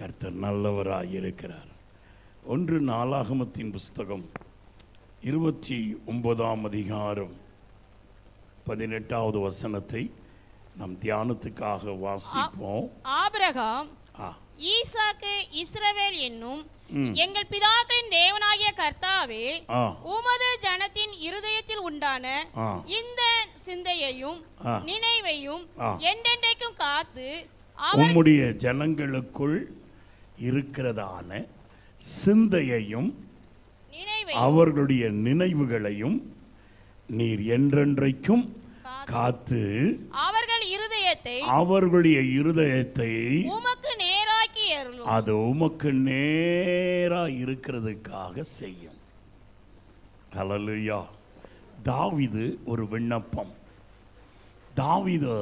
கர்த்தர் நல்லவராய் இருக்கிறார் ஒன்று நாளாகமத்தின் புஸ்தகம் இருபத்தி ஒன்பதாம் அதிகாரம் பதினெட்டாவது வசனத்தை நம் தியானத்துக்காக வாசிப்போம் ஆபிரகாம் ஆ ஈசாக்கு இஸ்ரவேல் என்னும் எங்கள் பிதாக்களின் தேவனாகிய கர்த்தாவே ஆ உமது ஜனத்தின் இருதயத்தில் உண்டான ஆ. இந்த சிந்தையையும் ஆ. நினைவையும் ஆ. என்றென்றைக்கும் காத்து அவர் உம்முடைய ஜனங்களுக்குள் இருக்கிறதான சிந்தையையும் நினைவையும் அவர்களுடைய நினைவுகளையும் நீர் என்றென்றைக்கும் காத்து அவர்கள் இருதயத்தை அவர்களுடைய இருதயத்தை உமக்கு நேராக்கி அருளும் அது உமக்கு நேரா இருக்கிறதுக்காக செய்யும் ஹalleluya தாவீது ஒரு விண்ணப்பம் தாவீது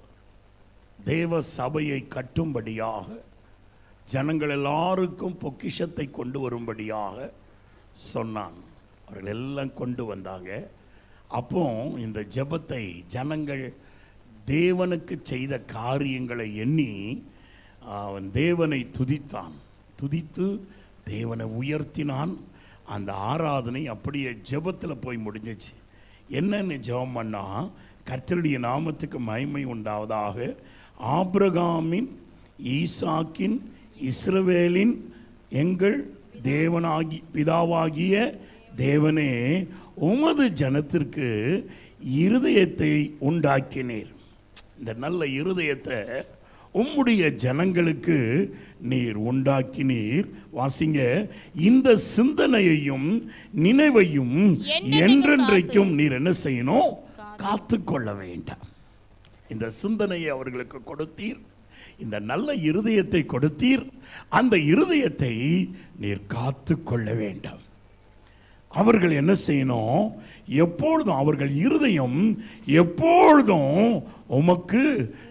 தேவ சபையை கட்டும்படியாக ஜனங்கள் எல்லாருக்கும் பொக்கிஷத்தை கொண்டு வரும்படியாக சொன்னான் அவர்கள் எல்லாம் கொண்டு வந்தாங்க அப்போ இந்த ஜெபத்தை ஜனங்கள் தேவனுக்கு செய்த காரியங்களை எண்ணி அவன் தேவனை துதித்தான் துதித்து தேவனை உயர்த்தினான் அந்த ஆராதனை அப்படியே ஜெபத்தில் போய் முடிஞ்சிச்சு என்னன்னு ஜெபம் பண்ணா கர்த்தருடைய நாமத்துக்கு மகிமை உண்டாவதாக ஆபிரகாமின் ஈசாக்கின் இஸ்ரவேலின் எங்கள் தேவனாகி பிதாவாகிய தேவனே உமது ஜனத்திற்கு இருதயத்தை உண்டாக்கினீர் இந்த நல்ல இருதயத்தை உம்முடைய ஜனங்களுக்கு நீர் உண்டாக்கினீர் வாசிங்க இந்த சிந்தனையையும் நினைவையும் என்றென்றைக்கும் என்றென்றைக்கும் நீர் என்ன செய்யணும் காத்துக்கொள்ள வேண்டாம் இந்த சிந்தனையை அவர்களுக்கு கொடுத்தீர் இந்த நல்ல இருதயத்தை கொடுத்தீர் அந்த இருதயத்தை நீர் காத்து கொள்ள வேண்டாம் அவர்கள் என்ன செய்யணும் எப்பொழுதும் அவர்கள் இருதயம் எப்பொழுதும் உமக்கு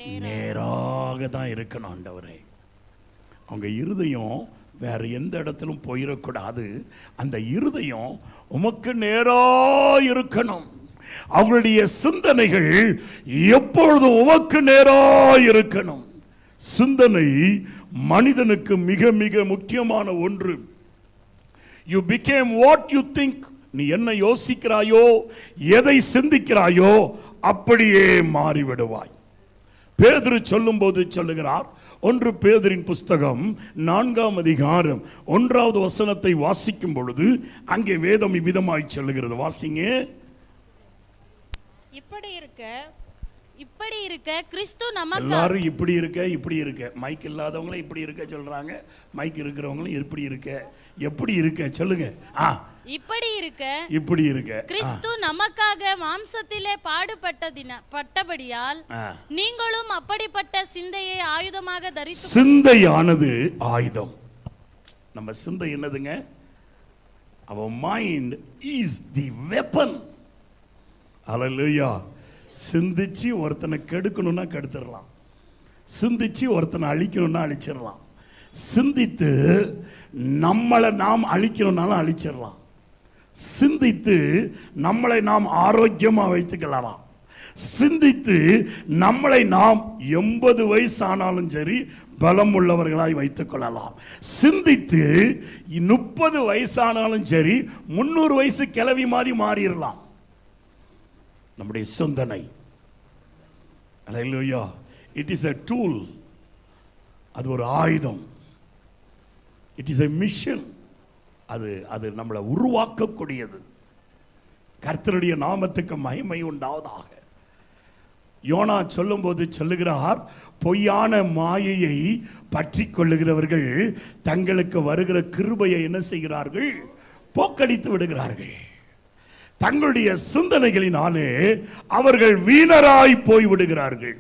நேராக தான் இருக்கணும் ஆண்டவரே அவங்க இருதயம் வேற எந்த இடத்திலும் போயிடக்கூடாது அந்த இருதயம் உமக்கு நேரா இருக்கணும் அவங்களுடைய சிந்தனைகள் எப்பொழுதும் உமக்கு நேரா இருக்கணும் சிந்தனை மனிதனுக்கு மிக மிக முக்கியமான ஒன்று you become what you think நீ என்ன யோசிக்கிறாயோ எதை சிந்திக்கிறாயோ அப்படியே மாறிவிடுவாய் பேதுரு சொல்லும்போது சொல்லுகிறார் ஒன்று பேதரின் புஸ்தகம் நான்காம் அதிகாரம் ஒன்றாவது வசனத்தை வாசிக்கும் பொழுது அங்கே வேதம் இவ்விதமாய் சொல்லுகிறது வாசிங்க இப்படி இருக்க இப்படி இருக்க கிறிஸ்து நமக்கு எல்லாரும் இப்படி இருக்க இப்படி இருக்க மைக் இல்லாதவங்களும் இப்படி இருக்க சொல்றாங்க மைக் இருக்கிறவங்களும் இப்படி இருக்க எப்படி இருக்க சொல்லுங்க ஆ இப்படி இருக்க இப்படி இருக்க ஆ, கிறிஸ்து நமக்காக மாம்சத்திலே பாடுபட்டதின பட்டபடியால் ஆ. நீங்களும் அப்படிப்பட்ட சிந்தையை ஆயுதமாக தரித்து சிந்தையானது ஆயுதம் நம்ம சிந்தை என்னதுங்க அவர் mind is the weapon hallelujah சிந்திச்சு ஒருத்தனை கெடுக்கணும்னா கெடுத்துடலாம் சிந்திச்சு ஒருத்தனை அழிக்கணும்னா அழிச்சிடலாம் சிந்தித்து நம்மளை நாம் அழிக்கணும்னாலும் அழிச்சிடலாம் சிந்தித்து நம்மளை நாம் ஆரோக்கியமா வைத்துக்கலாம் சிந்தித்து நம்மளை நாம் எண்பது வயசு ஆனாலும் சரி பலம் உள்ளவர்களாய் வைத்துக் கொள்ளலாம் சிந்தித்து முப்பது வயசானாலும் சரி முன்னூறு வயசு கிளவி மாதிரி மாறிடலாம் நம்முடைய சிந்தனை hallelujah it is a tool அது ஒரு ஆயுதம் இட் இஸ் a மிஷன் அது அது நம்மளை உருவாக்கக்கூடியது கர்த்தருடைய நாமத்துக்கு மகிமை உண்டாவதாக யோனா சொல்லும்போது சொல்லுகிறார் பொய்யான மாயையை பற்றி கொள்ளுகிறவர்கள் தங்களுக்கு வருகிற கிருபையை என்ன செய்கிறார்கள் போக்கடித்து விடுகிறார்கள் தங்களுடைய சிந்தனைகளினாலே அவர்கள் வீணராய் போய் விடுகிறார்கள்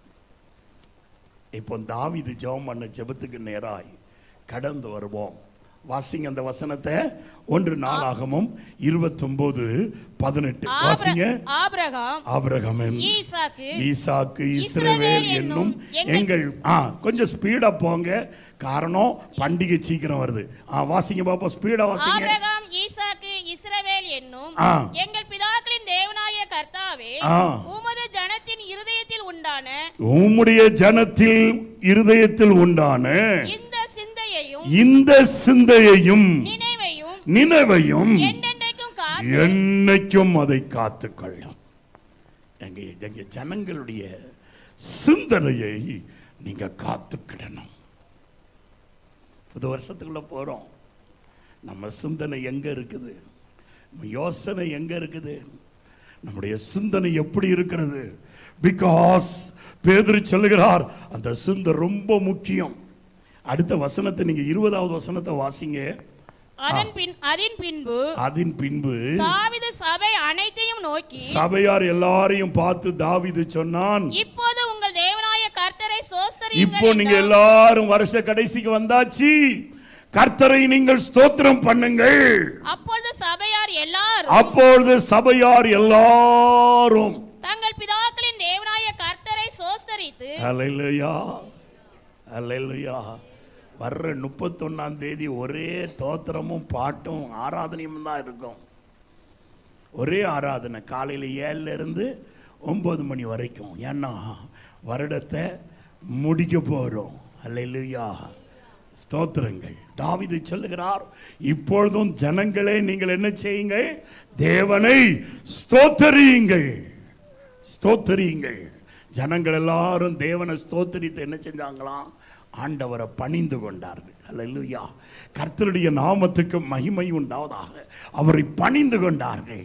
இப்போ தாவீது ஜெபம் பண்ண ஜெபத்துக்கு நேராய் கடந்து வருவோம் வாசிங்க அந்த வசனத்தை ஒன்று நாளாகமும் இருபத்தொன்பது பதினெட்டு வாசிங்க ஆபிரகாம் ஆபிரகாமின் ஈசாக்கு ஈசாக்கு இஸ்ரவேல் இஸ்ரவேல் என்னும் என்னும் எங்கள் ஆ கொஞ்சம் ஸ்பீடா போங்க காரணம் பண்டிகை சீக்கிரம் வருது ஆ வாசிங்க பாப்போம் ஸ்பீடா வாசிங்க ஆபிரகாம் ஈசாக்கு இஸ்ரவேல் என்னும் ஆ. எங்கள் பிதாக்களின் தேவனாகிய கர்த்தாவே ஆ. உமது ஜனத்தின் இருதயத்தில் உண்டான உம்முடைய ஜனத்தில் இருதயத்தில் உண்டான இந்த சிந்தையை சிந்தையையும் இந்த சிந்தையையும் நினைவையும் நினைவையும் என்றென்றைக்கும் காத்து என்னைக்கும் அதை காத்துக்கொள்ளும் எங்க எங்க ஜனங்களுடைய சிந்தனையை நீங்க காத்துக்கிடணும் புது வருஷத்துக்குள்ள போறோம் நம்ம சிந்தனை எங்க இருக்குது நம்ம யோசனை எங்க இருக்குது நம்முடைய சிந்தனை எப்படி இருக்கிறது பிகாஸ் பேதுரு சொல்லுகிறார் அந்த சிந்தை ரொம்ப முக்கியம் அடுத்த வசனத்தை நீங்க இருபதாவது வசனத்தை வாசிங்க அதன் பின் அதன் பின்பு அதன் பின்பு தாவீது சபை அனைத்தையும் நோக்கி சபையார் எல்லாரையும் பார்த்து தாவீது சொன்னான் இப்போது உங்கள் தேவனாய கர்த்தரை இப்போ சோஸ்தரியுங்கள் நீங்க என்றார். எல்லாரும் வருஷ கடைசிக்கு வந்தாச்சு கர்த்தரை நீங்கள் ஸ்தோத்திரம் பண்ணுங்கள் அப்பொழுது சபையார் எல்லாரும் அப்பொழுது சபையார் எல்லாரும் தங்கள் பிதாக்களின் தேவனாய கர்த்தரை சோஸ்தரித்து அல்லேலூயா அல்லேலூயா வர்ற முப்பத்தொன்னாம் தேதி ஒரே தோத்திரமும் பாட்டும் ஆராதனையும் தான் இருக்கும் ஒரே ஆராதனை காலையில் ஏழுல இருந்து ஒன்பது மணி வரைக்கும் ஏன்னா வருடத்தை முடிக்க போகிறோம் அல்லேலூயா ஸ்தோத்திரங்கள் தாவீது சொல்லுகிறார் இப்பொழுதும் ஜனங்களே நீங்கள் என்ன செய்யுங்கள் தேவனை ஸ்தோத்தரியுங்கள் ஸ்தோத்தரியுங்கள் ஜனங்கள் எல்லாரும் தேவனை ஸ்தோத்தரித்து என்ன செஞ்சாங்களாம் ஆண்டவரை பணிந்து கொண்டார்கள் அல்லேலூயா கர்த்தருடைய நாமத்துக்கு மகிமை உண்டாவதாக அவரை பணிந்து கொண்டார்கள்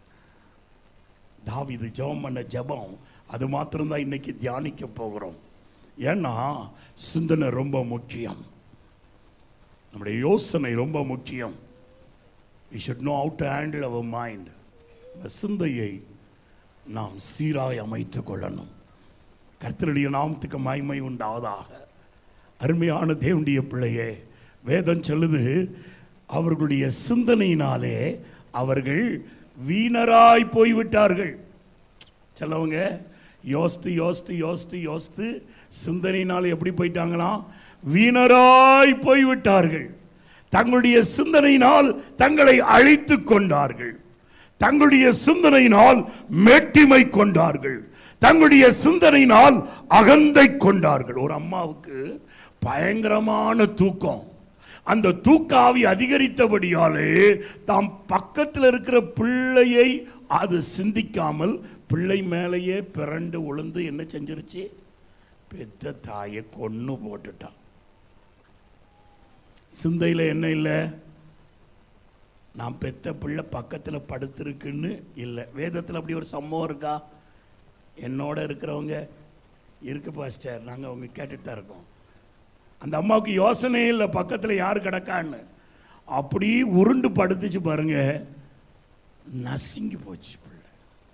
தாவீது ஜெபம் பண்ண ஜெபம் அது மாத்திரம்தான் இன்னைக்கு தியானிக்க போகிறோம் ஏன்னா சிந்தனை ரொம்ப முக்கியம் நம்முடைய யோசனை ரொம்ப முக்கியம் we should know how to handle our mind இந்த சிந்தையை நாம் சீராய் அமைத்துக் கொள்ளணும் கர்த்தருடைய நாமத்துக்கு மகிமை உண்டாவதாக அருமையான தேவனுடைய பிள்ளையே வேதம் சொல்லுது அவர்களுடைய சிந்தனையினாலே அவர்கள் வீணராய் போய்விட்டார்கள் சிலவங்க யோசித்து யோசித்து யோசித்து யோசித்து சிந்தனையினால் எப்படி போயிட்டாங்களாம் வீணராய் போய்விட்டார்கள் தங்களுடைய சிந்தனையினால் தங்களை அழித்து கொண்டார்கள் தங்களுடைய சிந்தனையினால் மேட்டிமை கொண்டார்கள் தங்களுடைய சிந்தனையினால் அகந்தை கொண்டார்கள் ஒரு அம்மாவுக்கு பயங்கரமான தூக்கம் அந்த தூக்காவி அதிகரித்தபடியாலே தாம் பக்கத்தில் இருக்கிற பிள்ளையை அது சிந்திக்காமல் பிள்ளை மேலேயே பிறண்டு உளுந்து என்ன செஞ்சிருச்சு பெத்த தாயை கொன்னு போட்டுட்டான் சிந்தையில் என்ன இல்லை நான் பெத்த பிள்ளை பக்கத்தில் படுத்திருக்குன்னு இல்லை வேதத்தில் அப்படி ஒரு சம்பவம் இருக்கா என்னோட இருக்கிறவங்க இருக்கு பாஸ்டர் நாங்கள் அவங்க கேட்டுட்டு தான் இருக்கோம் அந்த அம்மாவுக்கு யோசனையே இல்லை பக்கத்தில் யார் கிடக்கான்னு அப்படி உருண்டு படுத்துச்சு பாருங்க நசுங்கி போச்சு பிள்ளை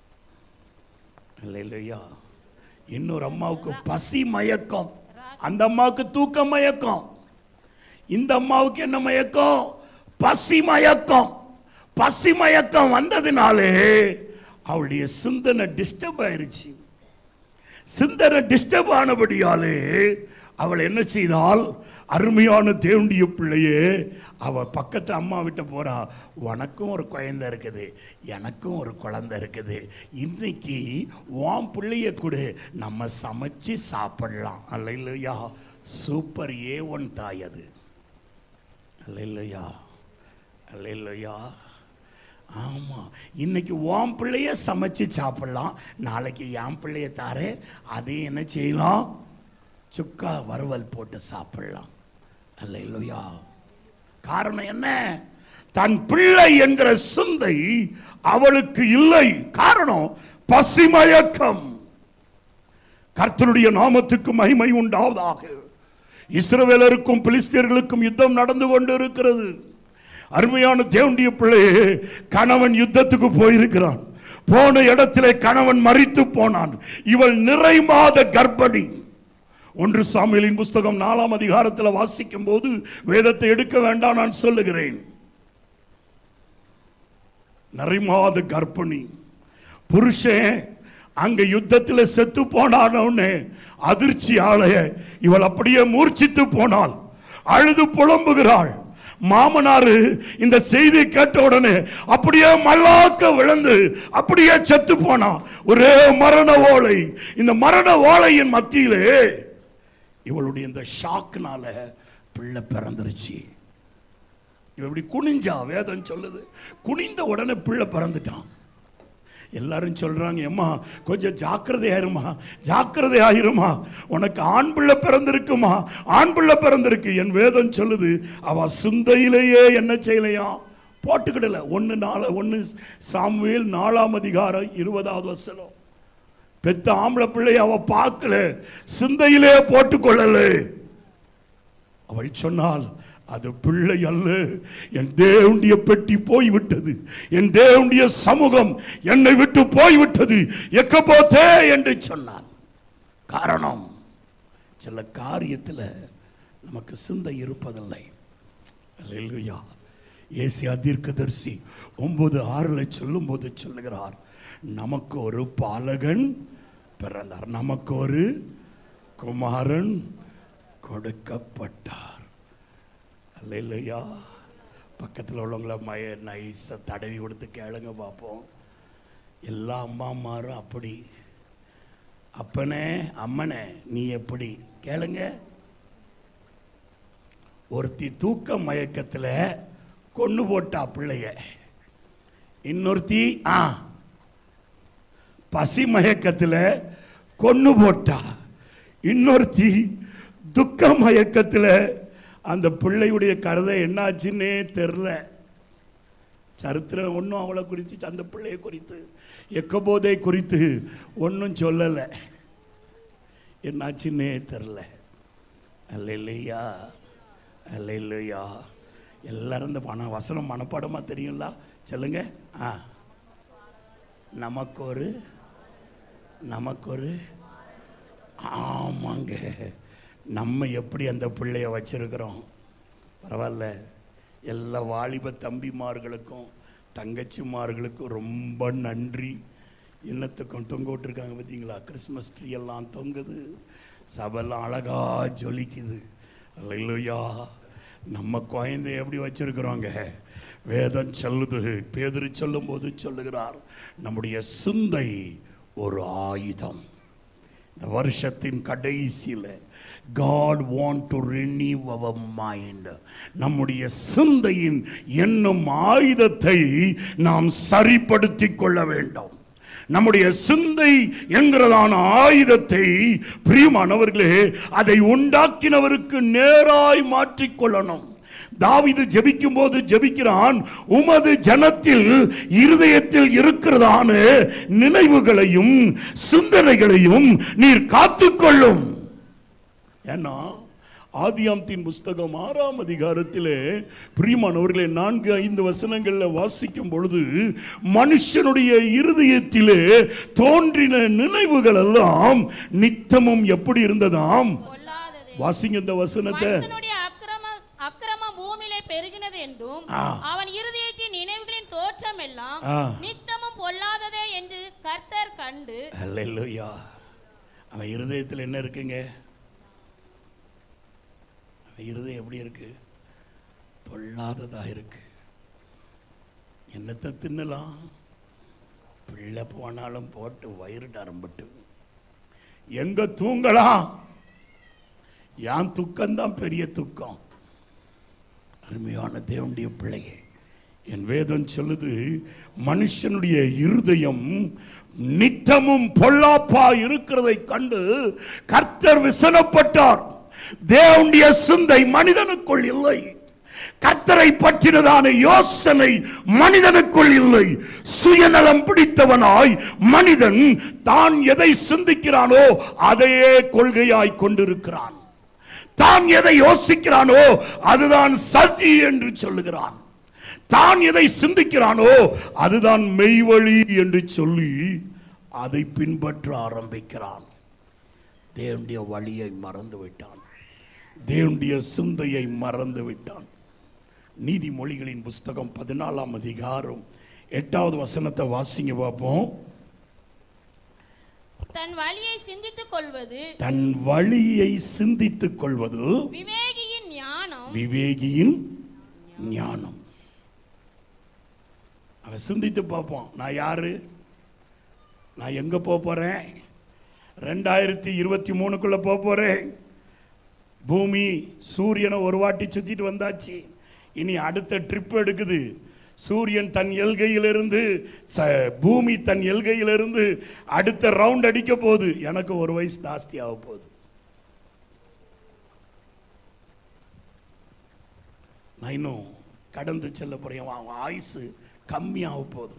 இல்லை இல்லையா இன்னொரு அம்மாவுக்கு பசி மயக்கம் அந்த அம்மாவுக்கு தூக்க மயக்கம் இந்த அம்மாவுக்கு என்ன மயக்கம் பசி மயக்கம் பசி மயக்கம் வந்ததுனாலே அவளுடைய சிந்தனை டிஸ்டர்ப் ஆயிருச்சு சிந்தனை டிஸ்டர்ப் ஆனபடியாலே அவள் என்ன செய்தால் அருமையான தேவண்டிய பிள்ளையே அவ பக்கத்து அம்மா விட்டு போறா உனக்கும் ஒரு குழந்தை இருக்குது எனக்கும் ஒரு குழந்தை இருக்குது இன்னைக்கு உன் பிள்ளைய கொடு நம்ம சமைச்சு சாப்பிடலாம் அல்ல இல்லையா சூப்பர் ஏ ஒன் தாய் அது அல்ல இல்லையா அல்ல இல்லையா ஆமாம் இன்னைக்கு உன் பிள்ளைய சமைச்சு சாப்பிடலாம் நாளைக்கு என் பிள்ளைய தாரே அதையும் என்ன செய்யலாம் சுக்கா வறுவல் போட்டு சாப்பிடலாம் அல்ல இல்லையா காரணம் என்ன தன் பிள்ளை என்கிற சிந்தை அவளுக்கு இல்லை காரணம் பசிமயக்கம் கர்த்தருடைய நாமத்துக்கு மகிமை உண்டாவதாக இஸ்ரவேலருக்கும் பிலிஸ்தியர்களுக்கும் யுத்தம் நடந்து கொண்டு இருக்கிறது அருமையான தேவண்டிய பிள்ளையே கணவன் யுத்தத்துக்கு போயிருக்கிறான் போன இடத்திலே கணவன் மறித்து போனான் இவள் நிறை மாத கர்ப்பிணி ஒன்று சாமியலின் புஸ்தகம் நாலாம் அதிகாரத்தில் வாசிக்கும் போது வேதத்தை எடுக்க வேண்டாம் நான் சொல்லுகிறேன் நிறைமாத கர்ப்பிணி புருஷன் அங்க யுத்தத்தில் செத்து போனானே அதிர்ச்சியால இவள் அப்படியே மூர்ச்சித்து போனாள் அழுது புலம்புகிறாள் மாமனாரு இந்த செய்தி கேட்ட உடனே அப்படியே மல்லாக்க விழுந்து அப்படியே செத்து போனான் ஒரே மரண ஓலை இந்த மரண ஓலையின் மத்தியிலே இவளுடைய இந்த ஷாக்னால பிள்ளை பிறந்துருச்சு இவ இப்படி குனிஞ்சா வேதம் சொல்லுது குனிந்த உடனே பிள்ளை பிறந்துட்டான் எல்லாரும் சொல்றாங்க அம்மா கொஞ்சம் ஜாக்கிரதையாயிருமா ஜாக்கிரதையாயிருமா உனக்கு ஆண் பிள்ளை பிறந்திருக்குமா ஆண் பிள்ளை பிறந்திருக்கு என் வேதம் சொல்லுது அவ சிந்தையிலேயே என்ன செய்யலையா போட்டுக்கிடல ஒன்று நாலு ஒன்று சாமுவேல் நாலாம் அதிகாரம் இருபதாவது வசனம் பெத்த ஆம்பளை பிள்ளைய அவ பார்க்கல சிந்தையிலே போட்டுக்கொள்ளல அவள் சொன்னால் அது பிள்ளை அல்ல என் தேவனுடைய பெட்டி போய்விட்டது என் தேவனுடைய சமூகம் என்னை விட்டு போய்விட்டது எக்கப்போத்தே என்று சொன்னான் காரணம் சில காரியத்தில் நமக்கு சிந்தை இருப்பதில்லை அல்லேலூயா ஏசியா தீர்க்கதரிசி ஒன்பது ஆறில் சொல்லும்போது சொல்லுகிறார் நமக்கு ஒரு பாலகன் பிறந்தார் நமக்கு ஒரு குமாரன் கொடுக்கப்பட்டார் அல்லையா பக்கத்தில் உள்ளவங்கள மய நைஸை தடவி கொடுத்து கேளுங்க பார்ப்போம் எல்லா அம்மாமாரும் அப்படி அப்பனே அம்மனே நீ எப்படி கேளுங்க ஒருத்தி தூக்க மயக்கத்தில் கொண்டு போட்டா பிள்ளைய இன்னொருத்தி ஆ பசி மயக்கத்தில் கொண்டு போட்டா இன்னொருத்தி துக்க மயக்கத்தில் அந்த பிள்ளையுடைய கருதை என்னாச்சுன்னே தெரில சரித்திரம் ஒன்றும் அவளை குறித்து அந்த பிள்ளையை குறித்து எக்கபோதை குறித்து ஒன்றும் சொல்லலை என்னாச்சுன்னே தெரில அல்லையா அல்லையா எல்லாரும் இந்த பண வசனம் மனப்பாடமாக தெரியுங்களா சொல்லுங்க ஆ நமக்கு ஒரு நமக்கு ஒரு ஆமாங்க நம்ம எப்படி அந்த பிள்ளைய வச்சிருக்கிறோம் பரவாயில்ல எல்லா வாலிப தம்பிமார்களுக்கும் தங்கச்சிமார்களுக்கும் ரொம்ப நன்றி என்னத்துக்கும் தொங்க விட்டுருக்காங்க பார்த்தீங்களா கிறிஸ்மஸ் ட்ரீ எல்லாம் தொங்குது சபெல்லாம் அழகா ஜொலிக்குது அல்லையா நம்ம குழந்தை எப்படி வச்சிருக்கிறோங்க வேதம் சொல்லுது பேதுரு சொல்லும்போது சொல்லுகிறார் நம்முடைய சிந்தை ஒரு ஆயுதம் இந்த வருஷத்தின் கடைசியில் God want to renew our mind நம்முடைய சிந்தையின் என்னும் ஆயுதத்தை நாம் சரிப்படுத்திக் கொள்ள வேண்டும் நம்முடைய சிந்தை என்கிறதான ஆயுதத்தை பிரியமானவர்களே அதை உண்டாக்கினவருக்கு நேராய் மாற்றிக்கொள்ளணும் தாவீது ஜெபிக்கும் போது ஜெபிக்கிறான் உமது ஜனத்தில் இருதயத்தில் இருக்கிறதான நினைவுகளையும் சிந்தனைகளையும் நீர் காத்துக்கொள்ளும் ஏன்னா ஆதியாமத்தின் புஸ்தகம் ஆறாம் அதிகாரத்திலே பிரியமானவர்களே நான்கு ஐந்து வசனங்களில் வாசிக்கும் பொழுது மனுஷனுடைய இருதயத்திலே தோன்றின நினைவுகள் எல்லாம் நித்தமும் எப்படி இருந்ததாம் பொல்லாதது வாசிங்க இந்த வசனத்தை மனுஷனுடைய அக்கிரம அக்கிரமம் பூமியிலே பெருகினது என்றும் ஆ. அவன் இருதயத்தின் நினைவுகளின் தோற்றம் எல்லாம் ஆ. நித்தமும் பொல்லாததே என்று கர்த்தர் கண்டு அல்லேலூயா அவன் இருதயத்தில் என்ன இருக்குங்க அவன் இருதயம் எப்படி இருக்கு பொல்லாததா இருக்கு என்னத்தை தின்னலாம் பிள்ளை போனாலும் போட்டு வயிறு நரம்பட்டு எங்க தூங்கலாம் என் துக்கம்தான் பெரிய துக்கம் அருமையான தேவனுடைய பிள்ளையே என் வேதம் சொல்லுது மனுஷனுடைய இருதயம் நித்தமும் பொல்லாப்பா இருக்கிறதை கண்டு கர்த்தர் விசனப்பட்டார் தேவனுடைய சிந்தை மனிதனுக்குள் இல்லை கர்த்தரை பற்றினதான யோசனை மனிதனுக்குள் இல்லை சுயநலம் பிடித்தவனாய் மனிதன் தான் எதை சிந்திக்கிறானோ அதையே கொள்கையாய் கொண்டிருக்கிறான் தான் எதை யோசிக்கிறானோ அதுதான் சதி என்று சொல்லுகிறான் தான் எதை சிந்திக்கிறானோ அதுதான் மெய்வழி என்று சொல்லி அதை பின்பற்ற ஆரம்பிக்கிறான் தேவனுடைய வழியை மறந்து விட்டான் தேவனுடைய சிந்தையை மறந்து விட்டான் நீதிமொழிகளின் புஸ்தகம் பதினாலாம் அதிகாரம் எட்டாவது வசனத்தை வாசிங்க பார்ப்போம் தன் வழியை சிந்தித்துக் கொள்வது தன் வழியை சிந்தித்துக் கொள்வது விவேகியின் ஞானம் விவேகியின் ஞானம் அவன் சிந்தித்து பார்ப்போம் நான் யாரு நான் எங்க போக போறேன் ரெண்டாயிரத்தி இருபத்தி மூணுக்குள்ள போக போறேன் பூமி சூரியனை ஒரு வாட்டி சுத்திட்டு வந்தாச்சு இனி அடுத்த ட்ரிப் எடுக்குது சூரியன் தன் எல்கையிலிருந்து ச பூமி தன் எல்கையிலிருந்து அடுத்த ரவுண்ட் அடிக்க போகுது எனக்கு ஒரு வயசு ஜாஸ்தி ஆக போகுது நான் இன்னும் கடந்து செல்ல போறேன் அவன் ஆயுசு கம்மியாக போகுது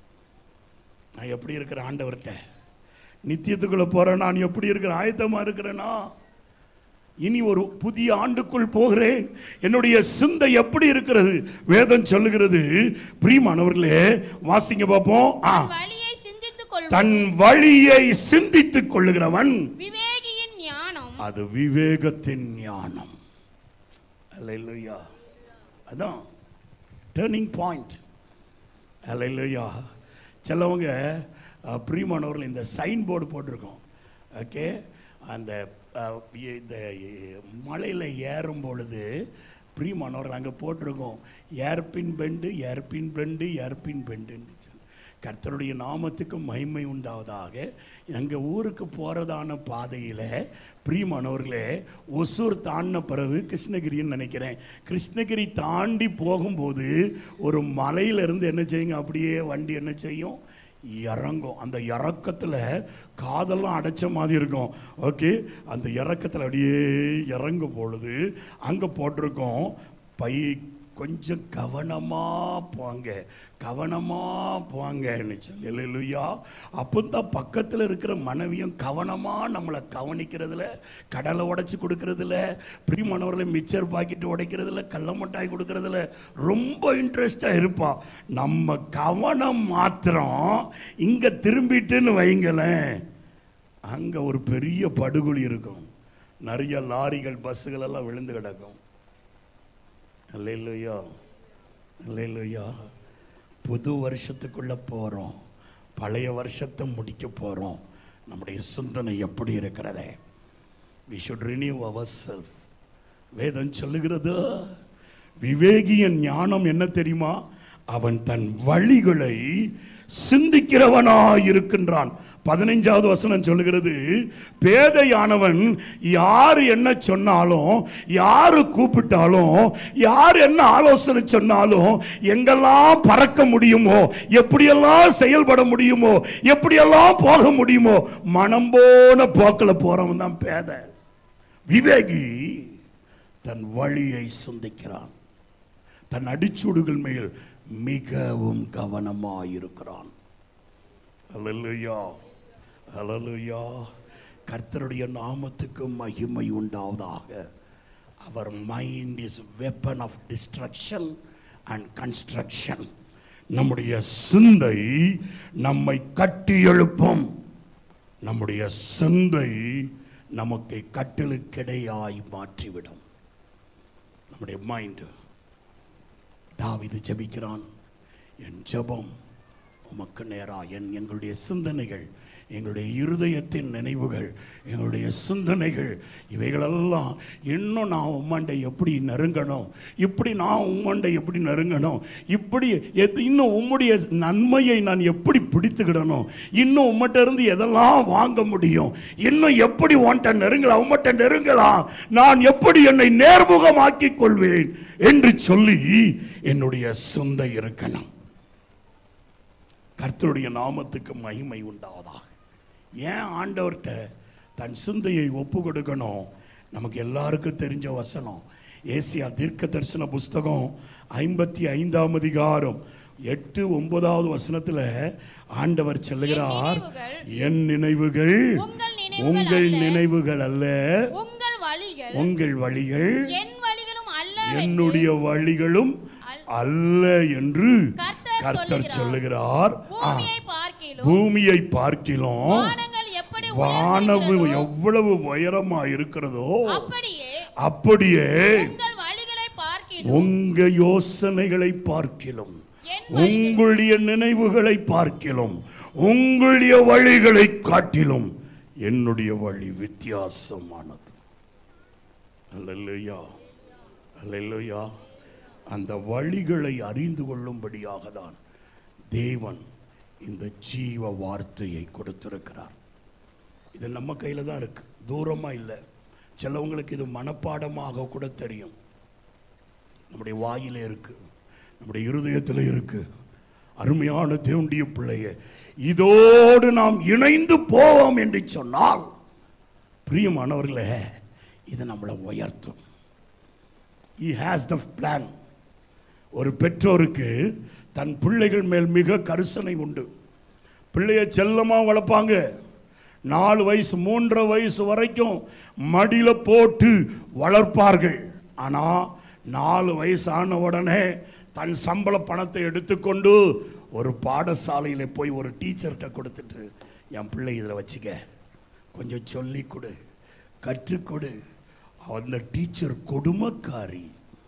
நான் எப்படி இருக்கிற ஆண்டவர்கிட்ட நித்தியத்துக்குள்ள போறேன் நான் எப்படி இருக்கிறேன் ஆயத்தமா இருக்கிறேனா இனி ஒரு புதிய ஆண்டுக்குள் போகிறேன் என்னுடைய சிந்தை எப்படி இருக்கிறது வேதம் சொல்லுகிறது பிரியமானவர்களே வாசிங்க பார்ப்போம் ஆ, வழியை சிந்தித்துக் கொள்வது தன் வழியை சிந்தித்துக் கொள்ளுகிறவன் விவேகியின் ஞானம் அது விவேகத்தின் ஞானம் அல்லேலூயா அதான் டேர்னிங் பாயிண்ட் அல்லேலூயா சிலவங்க அஹ், பிரியமானவர்கள் இந்த சைன் போர்டு போட்டிருக்கோம் ஓகே அந்த அஹ், இந்த மலையில் ஏறும் பொழுது பிரியமானவர்கள் அங்கே போட்டிருக்கோம் hairpin bend hairpin bend hairpin பெண்டுன்னு சொல்லி கர்த்தருடைய நாமத்துக்கு மகிமை உண்டாவதாக எங்கள் ஊருக்கு போகிறதான பாதையில் பிரியமானவர்களே ஒசூர் தாண்டின பிறகு கிருஷ்ணகிரின்னு நினைக்கிறேன் கிருஷ்ணகிரி தாண்டி போகும்போது ஒரு மலையிலிருந்து என்ன செய்யுங்க அப்படியே வண்டி என்ன செய்யும் இறங்கும் அந்த இறக்கத்தில் காதெல்லாம் அடைச்ச மாதிரி இருக்கும் ஓகே அந்த இறக்கத்தில் அப்படியே இறங்கும் பொழுது அங்கே போட்டிருக்கோம் பை கொஞ்சம் கவனமா போங்க கவனமா போங்கன்னு சொல்லி இல்லையா அப்போதான் பக்கத்தில் இருக்கிற மனைவியும் கவனமா நம்மளை கவனிக்கிறதுல கடலை உடைச்சு கொடுக்கறதுல பிரிமானவர்களை மிச்சர் பாக்கெட் உடைக்கிறதுல கடல மிட்டாய் கொடுக்கறதுல ரொம்ப இன்ட்ரெஸ்டாக இருப்பா நம்ம கவனம் மாத்திரம் இங்கே திரும்பிட்டுன்னு வைங்களேன் அங்கே ஒரு பெரிய படுகொலி இருக்கும் நிறைய லாரிகள் பஸ்ஸுகள் எல்லாம் விழுந்து கிடக்கும் அல்லையா அல்லையா புது வருஷத்துக்குள்ள போறோம் பழைய வருஷத்தை முடிக்க போறோம் நம்முடைய சிந்தனை எப்படி இருக்கிறதே we should renew our self வேதம் சொல்லுகிறது விவேகியின் ஞானம் என்ன தெரியுமா அவன் தன் வழிகளை சிந்திக்கிறவனாய் இருக்கின்றான் பதினைஞ்சாவது வசனம் சொல்லுகிறது பேதையானவன் யார் என்ன சொன்னாலும் யாரு கூப்பிட்டாலும் யார் என்ன ஆலோசனை சொன்னாலும் எங்கெல்லாம் பறக்க முடியுமோ எப்படியெல்லாம் செயல்பட முடியுமோ எப்படியெல்லாம் போக முடியுமோ மனம் போன போக்கில் போறவன் தான் பேதை விவேகி தன் வழியை சிந்திக்கிறான் தன் அடிச்சூடுகள் மேல் மிகவும் கவனமாயிருக்கிறான் அல்லேலூயா அல்லேலூயா கர்த்தருடைய நாமத்துக்கு மகிமை உண்டாவதாக our mind is weapon of destruction and construction நம்முடைய சிந்தை நம்மை கட்டி எழுப்பும் நம்முடைய சிந்தை நமக்கு கட்டிலுக்கிடையாய் மாற்றிவிடும் நம்முடைய மைண்ட் தாவிது ஜெபிக்கிறான் என் ஜெபம் உமக்கு நேரா என் எங்களுடைய சிந்தனைகள் எங்களுடைய இருதயத்தின் நினைவுகள் எங்களுடைய சிந்தனைகள் இவைகளெல்லாம் இன்னும் நான் உம்மண்டை எப்படி நெருங்கணும் இப்படி நான் உம்மண்டை எப்படி நெருங்கணும் இப்படி எது இன்னும் உம்முடைய நன்மையை நான் எப்படி பிடித்துக்கிடணும் இன்னும் உம்மட்ட இருந்து எதெல்லாம் வாங்க முடியும் இன்னும் எப்படி உன்ட்ட நெருங்கலாம் உம்மட்ட நெருங்கலாம் நான் எப்படி என்னை நேர்முகமாக்கிக் கொள்வேன் என்று சொல்லி என்னுடைய சிந்தை இருக்கணும் கர்த்தருடைய நாமத்துக்கு மகிமை உண்டாவதாக ஏன் ஆண்டவர்கிட்ட தன் சிந்தையை ஒப்பு கொடுக்கணும் நமக்கு எல்லாருக்கும் தெரிஞ்ச வசனம் ஏசியா தீர்க்க தரிசன புஸ்தகம் ஐம்பத்தி ஐந்தாம் அதிகாரம் எட்டு ஒன்பதாவது வசனத்துல ஆண்டவர் சொல்லுகிறார் என் நினைவுகள் உங்கள் நினைவுகள் உங்கள் அல்ல. நினைவுகள் அல்ல உங்கள் வழிகள் உங்கள் வழிகள் என் வழிகளும் அல்ல என்னுடைய வழிகளும் அல்ல என்று கர்த்தர் கர்த்தர் சொல்லுகிறார். சொல்லுகிறார் ஆ, பூமியை பார்க்கிலும் பூமியை பார்க்கிலும் வானங்கள் எப்படி வானவு உயர்ந்திருக்கிறதோ, எவ்வளவு உயரமா இருக்கிறதோ அப்படியே அப்படியே உங்கள் வழிகளை பார்க்கிலும் உங்க யோசனைகளை பார்க்கிலும் என் உங்களுடைய நினைவுகளை பார்க்கிலும் உங்களுடைய வழிகளை காட்டிலும் என்னுடைய வழி வித்தியாசமானது அல்லையா அல்லையா அந்த வழிகளை அறிந்து கொள்ளும்படியாக தான் தேவன் இந்த ஜீவ வார்த்தையை கொடுத்திருக்கிறார் இது நம்ம கையில் தான் இருக்கு தூரமாக இல்லை சிலவங்களுக்கு இது மனப்பாடமாக கூட தெரியும் நம்முடைய வாயில இருக்கு நம்முடைய இருதயத்தில் இருக்கு அருமையான தேவண்டிய பிள்ளைய இதோடு நாம் இணைந்து போவோம் என்று சொன்னால் பிரியமானவர்களே இது நம்மளை உயர்த்தும் he has the plan ஒரு பெற்றோருக்கு தன் பிள்ளைகள் மேல் மிக கரிசனை உண்டு பிள்ளைய செல்லமா வளர்ப்பாங்க நாலு வயசு மூன்றரை வயசு வரைக்கும் மடியில போட்டு வளர்ப்பார்கள் ஆனா நாலு வயசு ஆன உடனே தன் சம்பள பணத்தை எடுத்துக்கொண்டு ஒரு பாடசாலையில போய் ஒரு டீச்சர்கிட்ட கொடுத்துட்டு என் பிள்ளை இதில் வச்சுக்க கொஞ்சம் சொல்லி கொடு கற்றுக் கொடு அந்த டீச்சர் கொடுமைக்காரி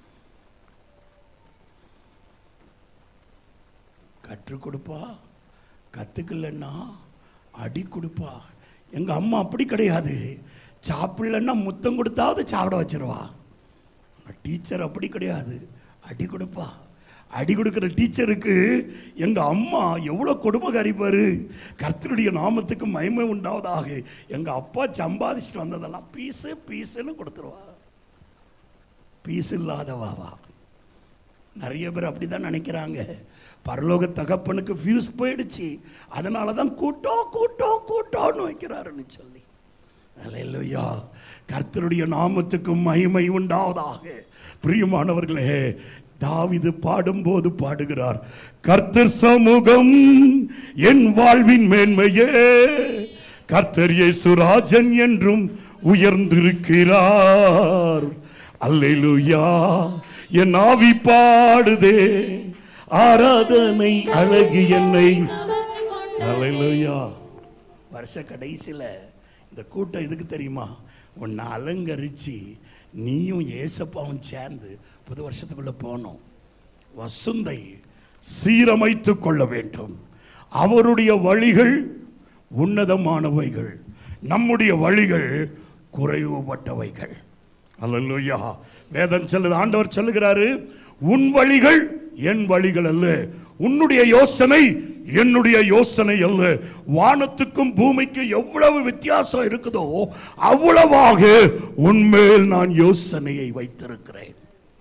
கற்றுக் கொடுப்பா கத்துக்கலன்னா அடி கொடுப்பா எங்க அம்மா அப்படி கிடையாது சாப்பிடலன்னா முத்தம் கொடுத்தாவது சாப்பிட வச்சிருவா டீச்சர் அப்படி கிடையாது அடி கொடுப்பா அடி கொடுக்கிற டீச்சருக்கு எங்க அம்மா எவ்வளவு கொடுமைக்காரி பாரு கர்த்தருடைய நாமத்துக்கு மகிமை உண்டாவதாக எங்க அப்பா சம்பாதிச்சுட்டு வந்ததெல்லாம் பீஸு பீஸுன்னு கொடுத்துருவா பீஸ் இல்லாதவாவா நிறைய பேர் அப்படிதான் நினைக்கிறாங்க பரலோக தகப்பனுக்கு ஃபியூஸ் போயிடுச்சு அதனால தான் கூட்டம் கூட்டம் கூட்டம்னு வைக்கிறாருன்னு சொல்லி அல்லேலூயா கர்த்தருடைய நாமத்துக்கு மகிமை உண்டாவதாக பிரியமானவர்களே தாவிது பாடும்போது பாடுகிறார் கர்த்தர் சமூகம் என் வாழ்வின் மேன்மையே கர்த்தர் இயேசுராஜன் என்றும் உயர்ந்திருக்கிறார் அல்லேலூயா என் ஆவி பாடுதே ஆராதனை அழகு என்னை அல்லேலூயா வருஷ கடைசியில் இந்த கூட்டம் எதுக்கு தெரியுமா உன்னை அலங்கரிச்சு நீயும் ஏசப்பாவும் சேர்ந்து புது வருஷத்துக்குள்ள போனோம் வசுந்தை சீரமைத்து கொள்ள வேண்டும் அவருடைய வழிகள் உன்னதமானவைகள் நம்முடைய வழிகள் குறைவுபட்டவைகள் அல்லேலூயா வேதம் சொல்லுது ஆண்டவர் சொல்லுகிறாரு உன் வழிகள் என் வழிகள் அல்ல உன்னுடைய யோசனை என்னுடைய யோசனை அல்ல வானத்துக்கும் பூமிக்கு எவ்வளவு வித்தியாசம் இருக்குதோ அவ்வளவாக உன்மேல் நான் யோசனையை வைத்திருக்கிறேன்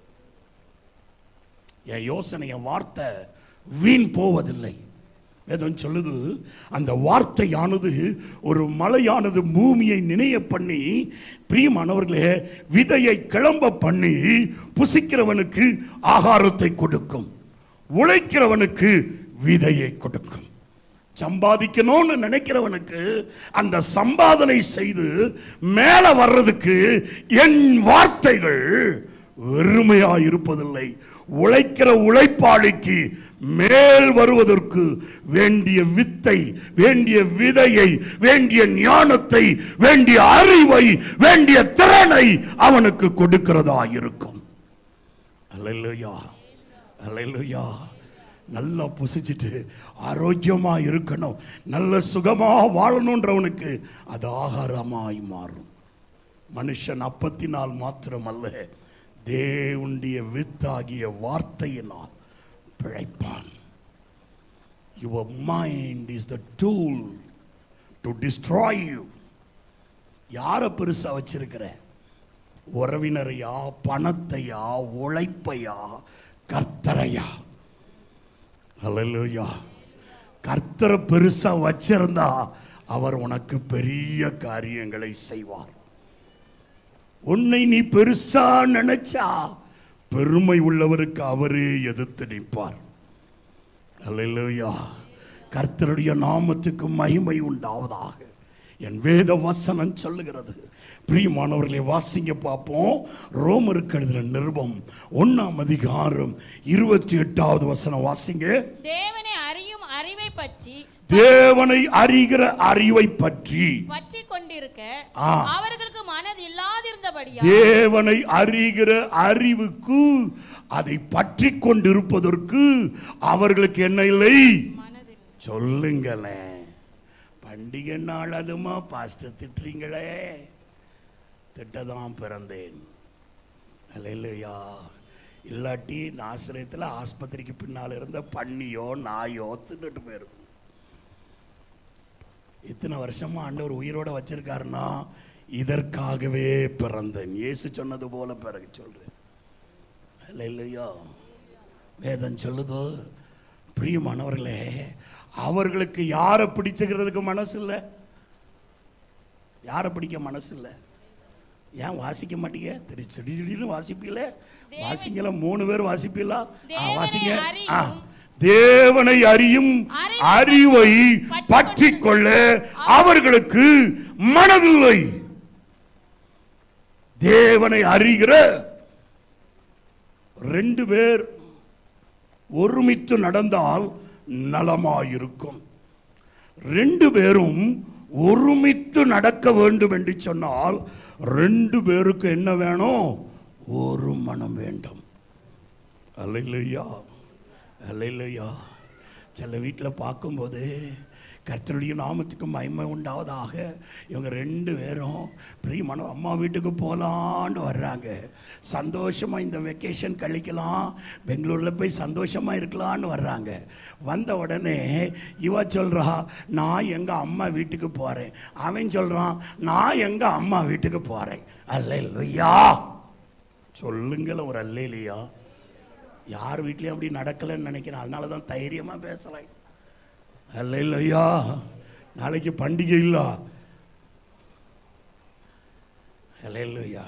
என் யோசனை என் வார்த்தை வீண் போவதில்லை வேதம் சொல்லுது அந்த வார்த்தையானது ஒரு மலையானது பூமியை நினைய பண்ணி பிரியமானவர்களே விதையை கிளம்ப பண்ணி புசிக்கிறவனுக்கு ஆகாரத்தை கொடுக்கும் உழைக்கிறவனுக்கு விதையை கொடுக்கும் சம்பாதிக்கணும்னு நினைக்கிறவனுக்கு அந்த சம்பாதனை செய்து மேல வர்றதுக்கு என் வார்த்தைகள் வெறுமையா இருப்பதில்லை உழைக்கிற உழைப்பாளிக்கு மேல் வருவதற்கு வேண்டிய வித்தை வேண்டிய விதையை வேண்டிய ஞானத்தை வேண்டிய அறிவை வேண்டிய திறனை அவனுக்கு கொடுக்கிறதா இருக்கும் அல்லேலூயா அல்லேலூயா நல்லா புசிச்சிட்டு ஆரோக்கியமா இருக்கணும் நல்ல சுகமா வாழணுன்றவனுக்கு அது ஆகாரமாய் மாறும் மனுஷன் அப்பத்தினால் மாத்திரம் அல்ல தேவனுடைய வித்தாகிய வார்த்தையினால் பிழைப்பான் your mind is the tool to destroy you யாரை பெருசா வச்சிருக்கிற உறவினரையா பணத்தையா உழைப்பையா கர்த்தரையா அல்லேலூயா கர்த்தரை பெருசா வச்சிருந்தா அவர் உனக்கு பெரிய காரியங்களை செய்வார் உன்னை நீ பெருசா நினைச்சா பெருமை உள்ளவருக்கு அவரே எதிர்த்து நிற்பார் அல்லேலூயா கர்த்தருடைய நாமத்துக்கு மகிமை உண்டாவதாக என் வேத வசனம் சொல்லுகிறது பிரியமானவர்களை வாசிங்க பார்ப்போம் ரோமருக்கு எழுதின நிருபம் ஒன்னாம் அதிகாரம் இருபத்தி எட்டாவது வசனம் வாசிங்க தேவனை அறியும் அறிவை பற்றி தேவனை அறிகிற அறிவை பற்றி பற்றி கொண்டிருக்க ஆ. அவர்களுக்கு மனது இல்லாதிருந்தபடியா தேவனை அறிகிற அறிவுக்கு அதை பற்றி கொண்டிருப்பதற்கு அவர்களுக்கு என்ன இல்லை மனதில் சொல்லுங்களேன் பண்டிகை நாள் அதுமா பாஸ்டர் திட்டுறீங்களே திட்டதான் பிறந்தேன் இல்லையா இல்லாட்டி நாசிரியத்தில் ஆஸ்பத்திரிக்கு பின்னால் இருந்த பன்னியோ நாயோ தின்னுட்டு போயிருக்கும் இத்தனை வருஷமா ஆண்டவர் உயிரோட வச்சிருக்காருன்னா இதற்காகவே பிறந்தேன் இயேசு சொன்னது போல பிறகு சொல்றேன் இல்லை இல்லையா வேதம் சொல்லுதோ பிரியமானவர்களே அவர்களுக்கு யாரை பிடிச்சுக்கிறதுக்கு மனசு இல்லை யாரை பிடிக்க மனசு இல்லை ஏன் வாசிக்க மாட்டீங்க திரு சிடி சிடின்னு வாசிப்பீங்களே வாசிங்கள மூணு பேர் வாசிப்பீங்களா ஆ, தேவனை வாசிங்க ஆ. அறியும். தேவனை அறியும் அறிவை பற்றி கொள்ள அவர்களுக்கு மனதில்லை தேவனை அறிகிற ரெண்டு பேர் ஒருமித்து நடந்தால் நலமாயிருக்கும் ரெண்டு பேரும் ஒருமித்து நடக்க வேண்டும் என்று சொன்னால் ரெண்டு பேருக்கு என்ன வேணும் ஒரு மனம் வேண்டும் அல்லையா அல்லையா சில வீட்டில் பார்க்கும்போது கர்த்தருடைய நாமத்துக்கு மகிமை உண்டாவதாக இவங்க ரெண்டு பேரும் பிரியமான அம்மா வீட்டுக்கு போகலான்னு வர்றாங்க சந்தோஷமாக இந்த வெக்கேஷன் கழிக்கலாம் பெங்களூரில் போய் சந்தோஷமாக இருக்கலான்னு வர்றாங்க வந்த உடனே இவ சொல்கிறா நான் எங்கள் அம்மா வீட்டுக்கு போகிறேன் அவன் சொல்கிறான் நான் எங்கள் அம்மா வீட்டுக்கு போகிறேன் அல்லையா சொல்லுங்களேன் ஒரு அல்லையா யார் வீட்லேயும் அப்படி நடக்கலைன்னு நினைக்கிறேன் அதனால தான் தைரியமாக பேசுகிறேன் அல்ல இல்லையா நாளைக்கு பண்டிகை இல்ல அல்ல இல்லையா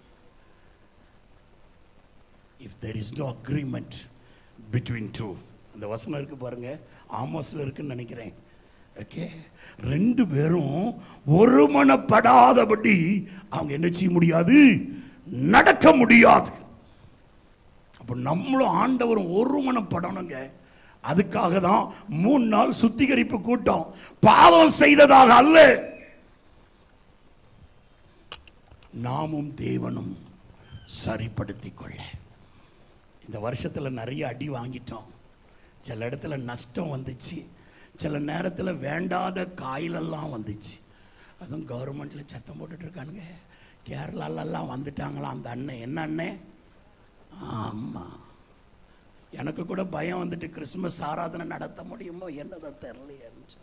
if there is no agreement between two அந்த வசனம் இருக்கு பாருங்க ஆமோஸில் இருக்குன்னு நினைக்கிறேன் ஓகே ரெண்டு பேரும் ஒருமனப்படாதபடி அவங்க என்ன செய்ய முடியாது நடக்க முடியாது அப்போ நம்மளும் ஆண்டவரும் ஒருமனப்படணுங்க அதுக்காக தான் மூணு நாள் சுத்திகரிப்பு கூட்டம் பாவம் செய்ததாக அல்ல நாமும் தேவனும் சரிப்படுத்திக் கொள்ள இந்த வருஷத்துல நிறைய அடி வாங்கிட்டோம் சில இடத்துல நஷ்டம் வந்துச்சு சில நேரத்தில் வேண்டாத காயிலெல்லாம் வந்துச்சு அதுவும் கவர்மெண்ட்ல சத்தம் போட்டுட்டு இருக்கானுங்க கேரளாலெல்லாம் வந்துட்டாங்களாம் அந்த அண்ணன் என்ன அண்ணன் ஆமா எனக்கு கூட பயம் வந்துட்டு கிறிஸ்துமஸ் ஆராதனை நடத்த முடியுமோ என்னதை தெரியலையேன்னு சொல்லி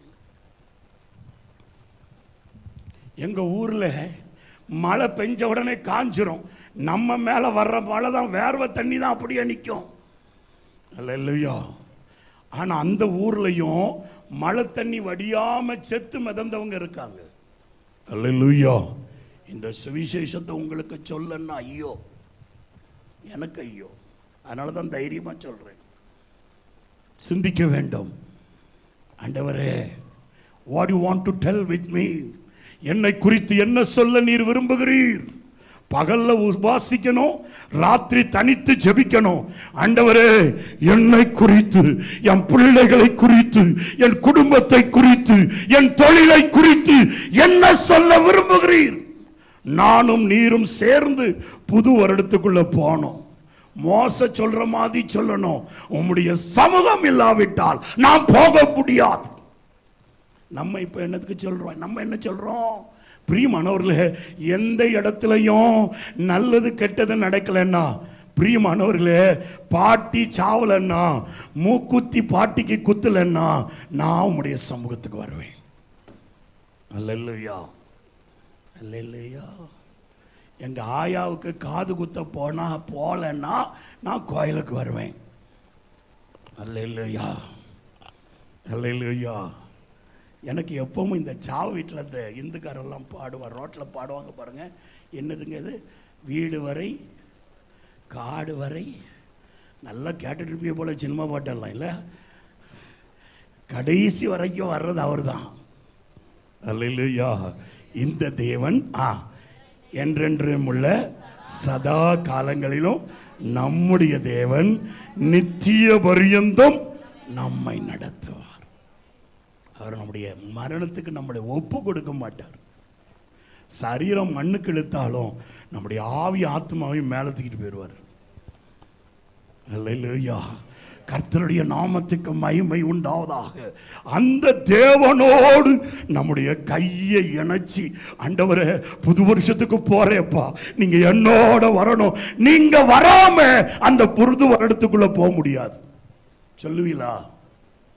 எங்க ஊர்ல மழை பெஞ்ச உடனே காஞ்சிரும் நம்ம மேல வர்ற மழை தான் வேர்வை தண்ணி தான் அப்படியே நிற்கும் அல்ல இல்லையா ஆனா அந்த ஊர்லயும் மழை தண்ணி வடியாம செத்து மிதந்தவங்க இருக்காங்க அல்ல இந்த சுவிசேஷத்தை உங்களுக்கு சொல்லன்னா ஐயோ எனக்கு ஐயோ அதனால தான் தைரியமா சொல்றேன் சிந்திக்க வேண்டும் ஆண்டவரே what you want to tell with me என்னை குறித்து என்ன சொல்ல நீர் விரும்புகிறீர் பகல்ல உபாசிக்கணும் ராத்திரி தனித்து ஜெபிக்கணும் ஆண்டவரே என்னை குறித்து என் பிள்ளைகளை குறித்து என் குடும்பத்தை குறித்து என் தொழிலை குறித்து என்ன சொல்ல விரும்புகிறீர் நானும் நீரும் சேர்ந்து புது வருடத்துக்குள்ள போனோம் மோச சொல்ற மாதிரி சொல்லணும் உம்முடைய சமூகம் இல்லாவிட்டால் நாம் போக முடியாது நம்ம இப்ப என்னத்துக்கு சொல்றோம் நம்ம என்ன சொல்றோம் பிரியமானவர்களே எந்த இடத்துலையும் நல்லது கெட்டது நடக்கலைன்னா பிரியமானவர்களே பாட்டி சாவலன்னா மூக்குத்தி பாட்டிக்கு குத்தலன்னா நான் உம்முடைய சமூகத்துக்கு வருவேன் அல்லையா அல்லையா எங்க ஆயாவுக்கு காது குத்த போனா போலன்னா நான் கோயிலுக்கு வருவேன் அல்லையா அல்லையா எனக்கு எப்பவும் இந்த சாவு வீட்டில் இந்த இந்துக்காரெல்லாம் பாடுவார் ரோட்டில் பாடுவாங்க பாருங்க என்னதுங்க இது வீடு வரை காடு வரை நல்லா கேட்டுட்டு இருப்பிய போல சினிமா பாட்டெல்லாம் இல்லை கடைசி வரைக்கும் வர்றது அவர் தான் அல்லையா இந்த தேவன் ஆ என்றென்றும் உள்ள சதா காலங்களிலும் நம்முடைய தேவன் நித்திய பரியந்தம் நம்மை நடத்துவார் அவர் நம்முடைய மரணத்துக்கு நம்மளை ஒப்பு கொடுக்க மாட்டார் சரீரம் மண்ணுக்கு இழுத்தாலும் நம்முடைய ஆவி ஆத்மாவையும் மேலே தூக்கிட்டு போயிடுவார் அல்லையா கர்த்தருடைய நாமத்துக்கு மகிமை உண்டாவதாக அந்த தேவனோடு நம்முடைய கையை இணைச்சி ஆண்டவரே புது வருஷத்துக்கு போறேப்பா நீங்க என்னோட வரணும் நீங்க வராம அந்த புது வருடத்துக்குள்ள போக முடியாது சொல்லுவீங்களா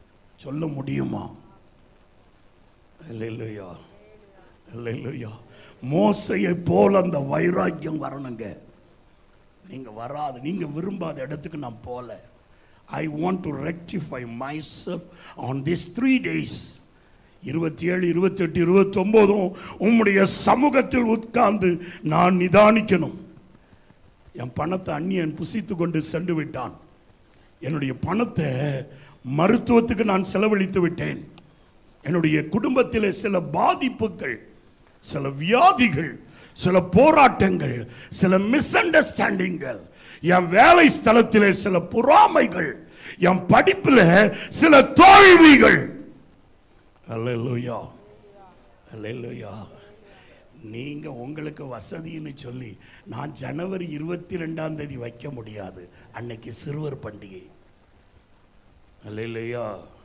சொல்ல முடியுமா இல்லையா இல்லையா மோசையை போல அந்த வைராக்கியம் வரணுங்க நீங்க வராது நீங்க விரும்பாத இடத்துக்கு நான் போல I want to rectify my self on this three days இருபத்தி ஏழு இருபத்தெட்டு இருபத்தொம்போதும் உம்முடைய சமூகத்தில் உட்கார்ந்து நான் நிதானிக்கணும் என் பணத்தை அந்நியன் புசித்து கொண்டு சென்று விட்டான் என்னுடைய பணத்தை மருத்துவத்துக்கு நான் செலவழித்து விட்டேன் என்னுடைய குடும்பத்தில் சில பாதிப்புகள் சில வியாதிகள் சில போராட்டங்கள் சில மிஸ் அண்டர்ஸ்டாண்டிங்கள் என் வேலை ஸ்தலத்திலே சில பொறாமைகள் என் படிப்பில் சில தோல்விகள் அல்லேலூயா அல்லேலூயா நீங்க உங்களுக்கு வசதின்னு சொல்லி நான் ஜனவரி இருபத்தி ரெண்டாம் தேதி வைக்க முடியாது அன்னைக்கு சிறுவர் பண்டிகை அல்லையா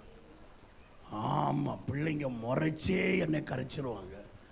ஆமா பிள்ளைங்க முறைச்சே என்னை கரைச்சிருவாங்க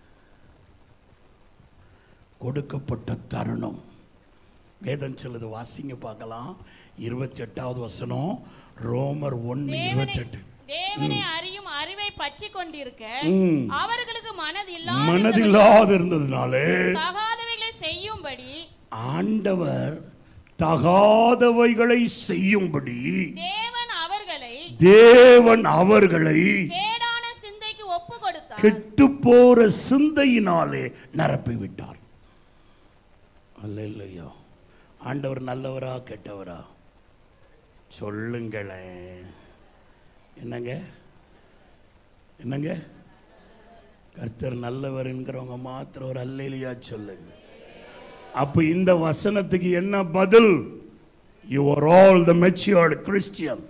கொடுக்கப்பட்ட தருணம் வேதம் சொல்லுது வாசிங்க பார்க்கலாம் இருபத்தி எட்டாவது வசனம் ரோமர் ஒன்னு தேவனை இருபத்தெட்டு தேவனை அறியும் அறிவை பற்றி கொண்டிருக்க ம். அவர்களுக்கு மனதில்லா மனதில்லாத இருந்ததுனாலே தகாதவைகளை செய்யும்படி ஆண்டவர் தகாதவைகளை செய்யும்படி தேவன் அவர்களை தேவன் அவர்களை கேடான சிந்தைக்கு ஒப்பு கொடுத்தார் கெட்டு போற சிந்தையினாலே நிரப்பி விட்டார் அல்லையா ஆண்டவர் நல்லவரா கெட்டவரா சொல்லுங்களேன் என்னங்க என்னங்க கர்த்தர் நல்லவர்ங்கிறவங்க மாத்திரம் ஒரு அல்லையா சொல்லுங்க அப்ப இந்த வசனத்துக்கு என்ன பதில் you are all the matured Christian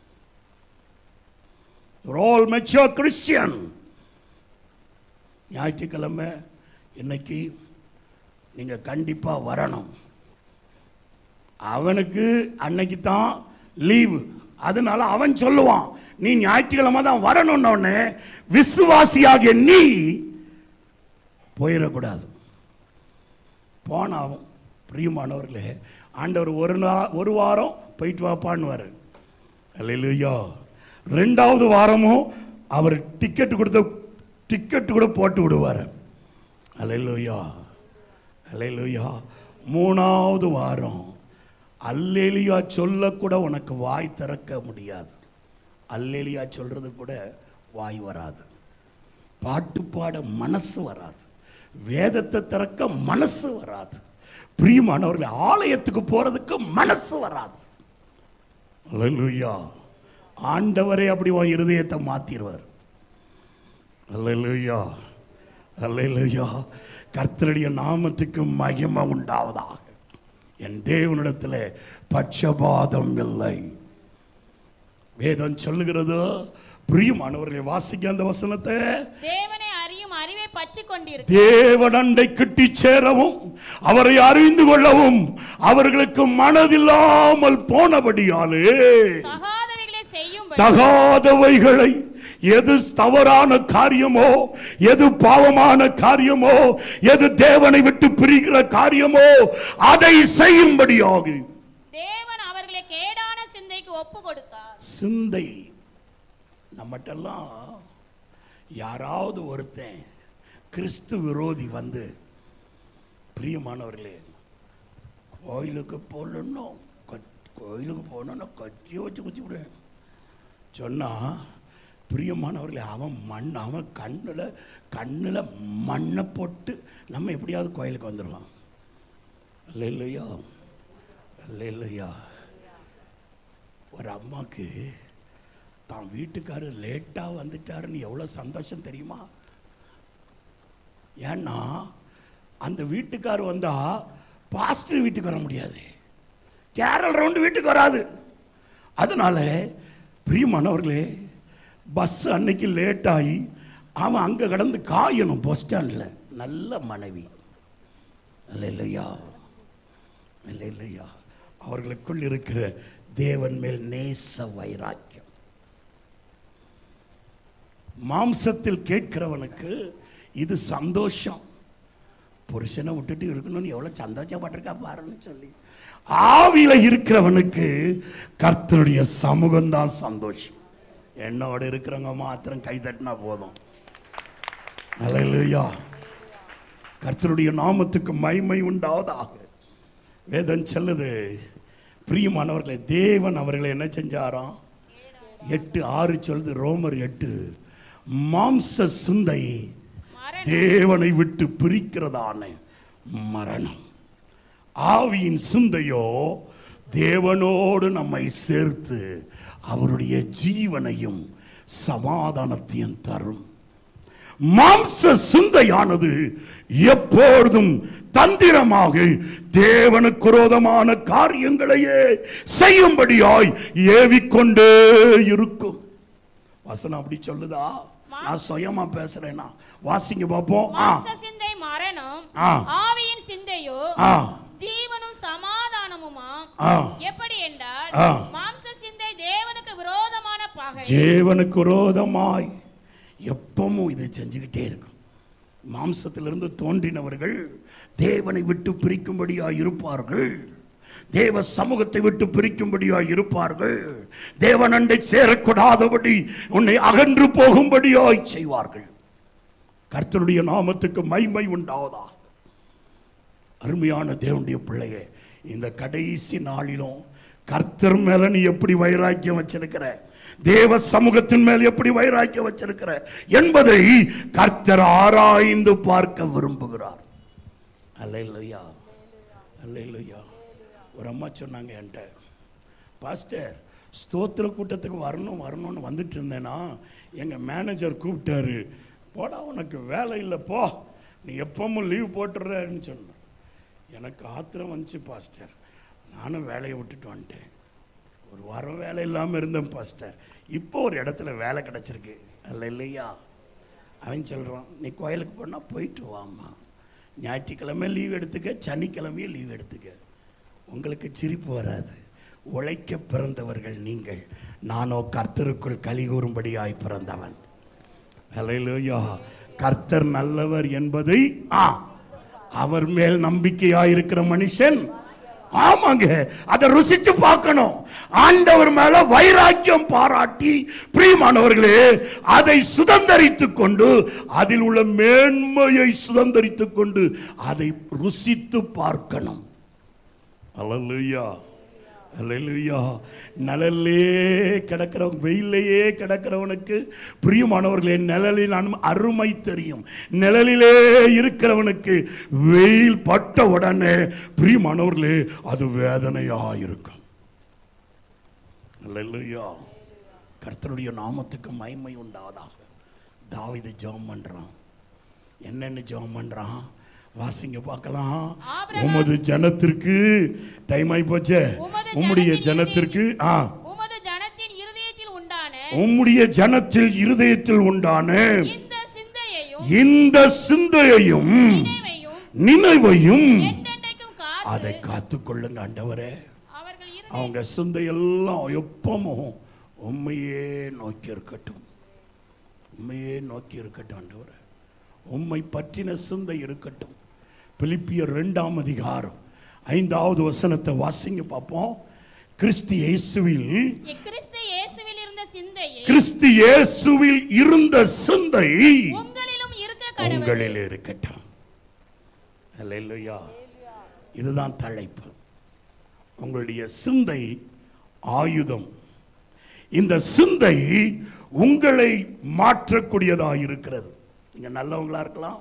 you all mature Christian ஞாயிற்றுக்கிழமை இன்னைக்கு நீங்க கண்டிப்பா வரணும் அவனுக்கு அன்னைக்கு தான் லீவு அதனால அவன் சொல்லுவான் நீ ஞாயிற்றுக்கிழமை தான் வரணும்னு உடனே விசுவாசியாகிய நீ போயிடக்கூடாது போனாவும் பிரியமானவர்களே ஆண்டவர் ஒரு நா ஒரு வாரம் போயிட்டு வாப்பான்னுவார் அல்லையா ரெண்டாவது வாரமும் அவர் டிக்கெட் கொடுத்த டிக்கெட் கூட போட்டு விடுவார் அல்லையா அல்லையா மூணாவது வாரம் அல்லேலியா சொல்ல கூட உனக்கு வாய் திறக்க முடியாது அல்லேலியா சொல்றது கூட வாய் வராது பாட்டு பாட மனசு வராது வேதத்தை திறக்க மனசு வராது பிரியமானவர்கள் ஆலயத்துக்கு போறதுக்கு மனசு வராது அல்லேலூயா ஆண்டவரே அப்படி உன் இருதயத்தை மாத்திடுவார் அல்லேலூயா அல்லேலூயா கர்த்தருடைய நாமத்துக்கு மகிமை உண்டாவதாக என் தேவனிடத்தில் பட்சபாதம் இல்லை வேதம் சொல்லுகிறது பிரியமானவர்களை வாசிக்க அந்த வசனத்தை தேவனை அறியும் அறிவை பற்றி கொண்டிருக்க தேவனண்டை கிட்டி சேரவும் அவரை அறிந்து கொள்ளவும் அவர்களுக்கு மனதில்லாமல் போனபடியாலே தகாதவைகளை செய்யும்படி தகாதவைகளை எது தவறான காரியமோ எது பாவமான காரியமோ எது தேவனை விட்டு பிரிகிற காரியமோ அதை செய்யும்படியாக தேவன் அவர்களை கேடான சிந்தைக்கு ஒப்பு கொடுத்தார் சிந்தை நம்மட்டெல்லாம் யாராவது ஒருத்தன் கிறிஸ்து விரோதி வந்து பிரியமானவர்களே கோயிலுக்கு போகலன்னும் கோயிலுக்கு போகணுன்னா கத்தியை வச்சு குச்சி விடுவேன் சொன்னா பிரியமானவர்களே அவன் மண் அவன் கண்ணில் கண்ணில் மண்ணை போட்டு நம்ம எப்படியாவது கோயிலுக்கு வந்துடுவான் இல்லை இல்லையா இல்லை இல்லையா ஒரு அம்மாக்கு தான் வீட்டுக்காரர் லேட்டாக வந்துட்டாருன்னு எவ்வளோ சந்தோஷம் தெரியுமா ஏன்னா அந்த வீட்டுக்காரர் வந்தா பாஸ்டர் வீட்டுக்கு வர முடியாது கேரல் ரவுண்டு வீட்டுக்கு வராது அதனால பிரியமானவர்களே பஸ் அன்னைக்கு லேட் ஆகி அவன் அங்கே கடந்து காயணும் பஸ் ஸ்டாண்டில் நல்ல மனைவி இல்லை இல்லையா இல்லை இல்லையா அவர்களுக்குள் இருக்கிற தேவன் மேல் நேச வைராக்கியம் மாம்சத்தில் கேட்கிறவனுக்கு இது சந்தோஷம் புருஷனை விட்டுட்டு இருக்கணும்னு எவ்வளவு சந்தோஷப்பட்டிருக்கா பாருன்னு சொல்லி ஆவியில இருக்கிறவனுக்கு கர்த்தருடைய சமூகம் தான் சந்தோஷம் என்னோட இருக்கிறவங்க மாத்திரம் கை தட்டினா போதும் அல்லேலூயா கர்த்தருடைய நாமத்துக்கு மகிமை உண்டாவதாக வேதம் சொல்லுது பிரியமானவர்களே தேவன் அவர்களை என்ன செஞ்சாராம் எட்டு ஆறு சொல்லுது ரோமர் எட்டு மாம்ச சிந்தை மரணம் தேவனை விட்டு பிரிக்கிறதான மரணம் ஆவியின் சிந்தையோ தேவனோடு நம்மை சேர்த்து அவருடைய ஜீவனையும் சமாதானத்தையும் தரும் மாம்ச சிந்தையானது எப்பொழுதும் தந்திரமாக தேவனுக்கு விரோதமான காரியங்களையே செய்யும்படியாய் ஏவிக்கொண்டே இருக்கும் வசனம் அப்படி சொல்லுதா நான் சுயமா பேசுறேனா வாசிங்க பார்ப்போம் ஆ மாம்ச சிந்தை மரணம் ஆ. ஆவியின் சிந்தையோ ஆ. ஜீவனும் சமாதானமுமா ஆ எப்படி என்றால் ஆ. மாம்ச சிந்தை தேவனுக்கு விரோதமான பகை தேவனுக்கு விரோதமாய் எப்பவும் இதை செஞ்சுக்கிட்டே இருக்கும் மாம்சத்திலிருந்து தோன்றினவர்கள் தேவனை விட்டு பிரிக்கும்படியாய் இருப்பார்கள் தேவ சமூகத்தை விட்டு பிரிக்கும்படியாய் இருப்பார்கள் தேவனண்டை சேரக்கூடாதபடி உன்னை அகன்று போகும்படியாய் செய்வார்கள் கர்த்தருடைய நாமத்துக்கு மைமை உண்டாவதா அருமையான தேவனுடைய பிள்ளையே இந்த கடைசி நாளிலும் கர்த்தர் மேல நீ எப்படி வைராக்கியம் வச்சிருக்கிற தேவ சமூகத்தின் மேல் எப்படி வைராக்கியம் வச்சிருக்கிற என்பதை கர்த்தர் ஆராய்ந்து பார்க்க விரும்புகிறார் அல்லையா அல்லையா ஒரு அம்மா சொன்னாங்க என்கிட்ட பாஸ்டர் ஸ்தோத்திர கூட்டத்துக்கு வரணும் வரணும்னு வந்துட்டு இருந்தேனா எங்கள் மேனேஜர் கூப்பிட்டாரு போடா உனக்கு வேலை இல்லை போ நீ எப்பவும் லீவ் போட்டுடுறன்னு சொன்னார் எனக்கு ஆத்திரம் வந்துச்சு பாஸ்டர் நானும் வேலையை விட்டுட்டு வந்துட்டேன் ஒரு வாரம் வேலை இல்லாமல் இருந்தேன் பாஸ்டர் இப்போ ஒரு இடத்துல வேலை கிடச்சிருக்கு அல்ல இல்லையா அவன் சொல்கிறான் நீ கோயிலுக்கு போனால் போயிட்டு வாம்மா ஞாயிற்றுக்கிழமை லீவ் எடுத்துக்க சனிக்கிழமையும் லீவ் எடுத்துக்க உங்களுக்கு சிரிப்பு வராது உழைக்க பிறந்தவர்கள் நீங்கள் நானோ கர்த்தருக்குள் களி கூறும்படியாய் பிறந்தவன் ஹalleluya கர்த்தர் நல்லவர் என்பதை ஆ அவர் மேல் நம்பிக்கையாயிருக்கிற மனுஷன் ஆமாங்க அதை ருசிச்சு பார்க்கணும் ஆண்டவர் மேல வைராக்கியம் பாராட்டி பிரியமானவர்களே அதை சுதந்தரித்துக் கொண்டு அதில் உள்ள மேன்மையை சுதந்தரித்துக் கொண்டு அதை ருசித்து பார்க்கணும் அல்லேலூயா அல்லேலூயா நிழல்லே கிடக்கிறவன் வெயிலையே கிடக்கிறவனுக்கு பிரியமானவர்களே நிழலின் அனு- அருமை தெரியும் நிழலிலே இருக்கிறவனுக்கு வெயில் பட்ட உடனே பிரியமானவர்களே அது வேதனையா இருக்கும் அல்லேலூயா கர்த்தருடைய நாமத்துக்கு மகிமை உண்டாவதாக தாவீது ஜெபம் பண்றான் என்னென்ன ஜெபம் பண்றான் வாசிங்க பார்க்கலாம் ஆபிரகாம் உமது ஜனத்திற்கு டைம் ஆகி போச்சே உமது உம்முடைய ஜனத்தின் ஜனத்திற்கு ஆ உமது ஜனத்தின் இருதயத்தில் உண்டான உம்முடைய ஜனத்தில் இருதயத்தில் உண்டான இந்த சிந்தையையும் இந்த சிந்தையையும் நினைவையும் நினைவையும் என்றென்றைக்கும் காத்து அதை காத்துக்கொள்ளுங்க ஆண்டவரே அவர்கள் இரு அவங்க சிந்தையெல்லாம் எப்பவும் உண்மையே நோக்கி இருக்கட்டும் உண்மையே நோக்கி இருக்கட்டும் ஆண்டவரே உம்மை பற்றின சிந்தை இருக்கட்டும் பிலிப்பியர் ரெண்டாம் அதிகாரம் ஐந்தாவது வசனத்தை வாசிங்க பார்ப்போம் கிறிஸ்து இயேசுவில் கிறிஸ்து இயேசுவில் இருந்த சிந்தையை கிறிஸ்து இயேசுவில் இருந்த சிந்தை உங்களிலும் இருக்க கடவுள் உங்களில் இருக்கட்டும் அல்லேலூயா இதுதான் தலைப்பு உங்களுடைய சிந்தை ஆயுதம் இந்த சிந்தை உங்களை மாற்றக்கூடியதாக இருக்கிறது நீங்க நல்லவங்களா இருக்கலாம்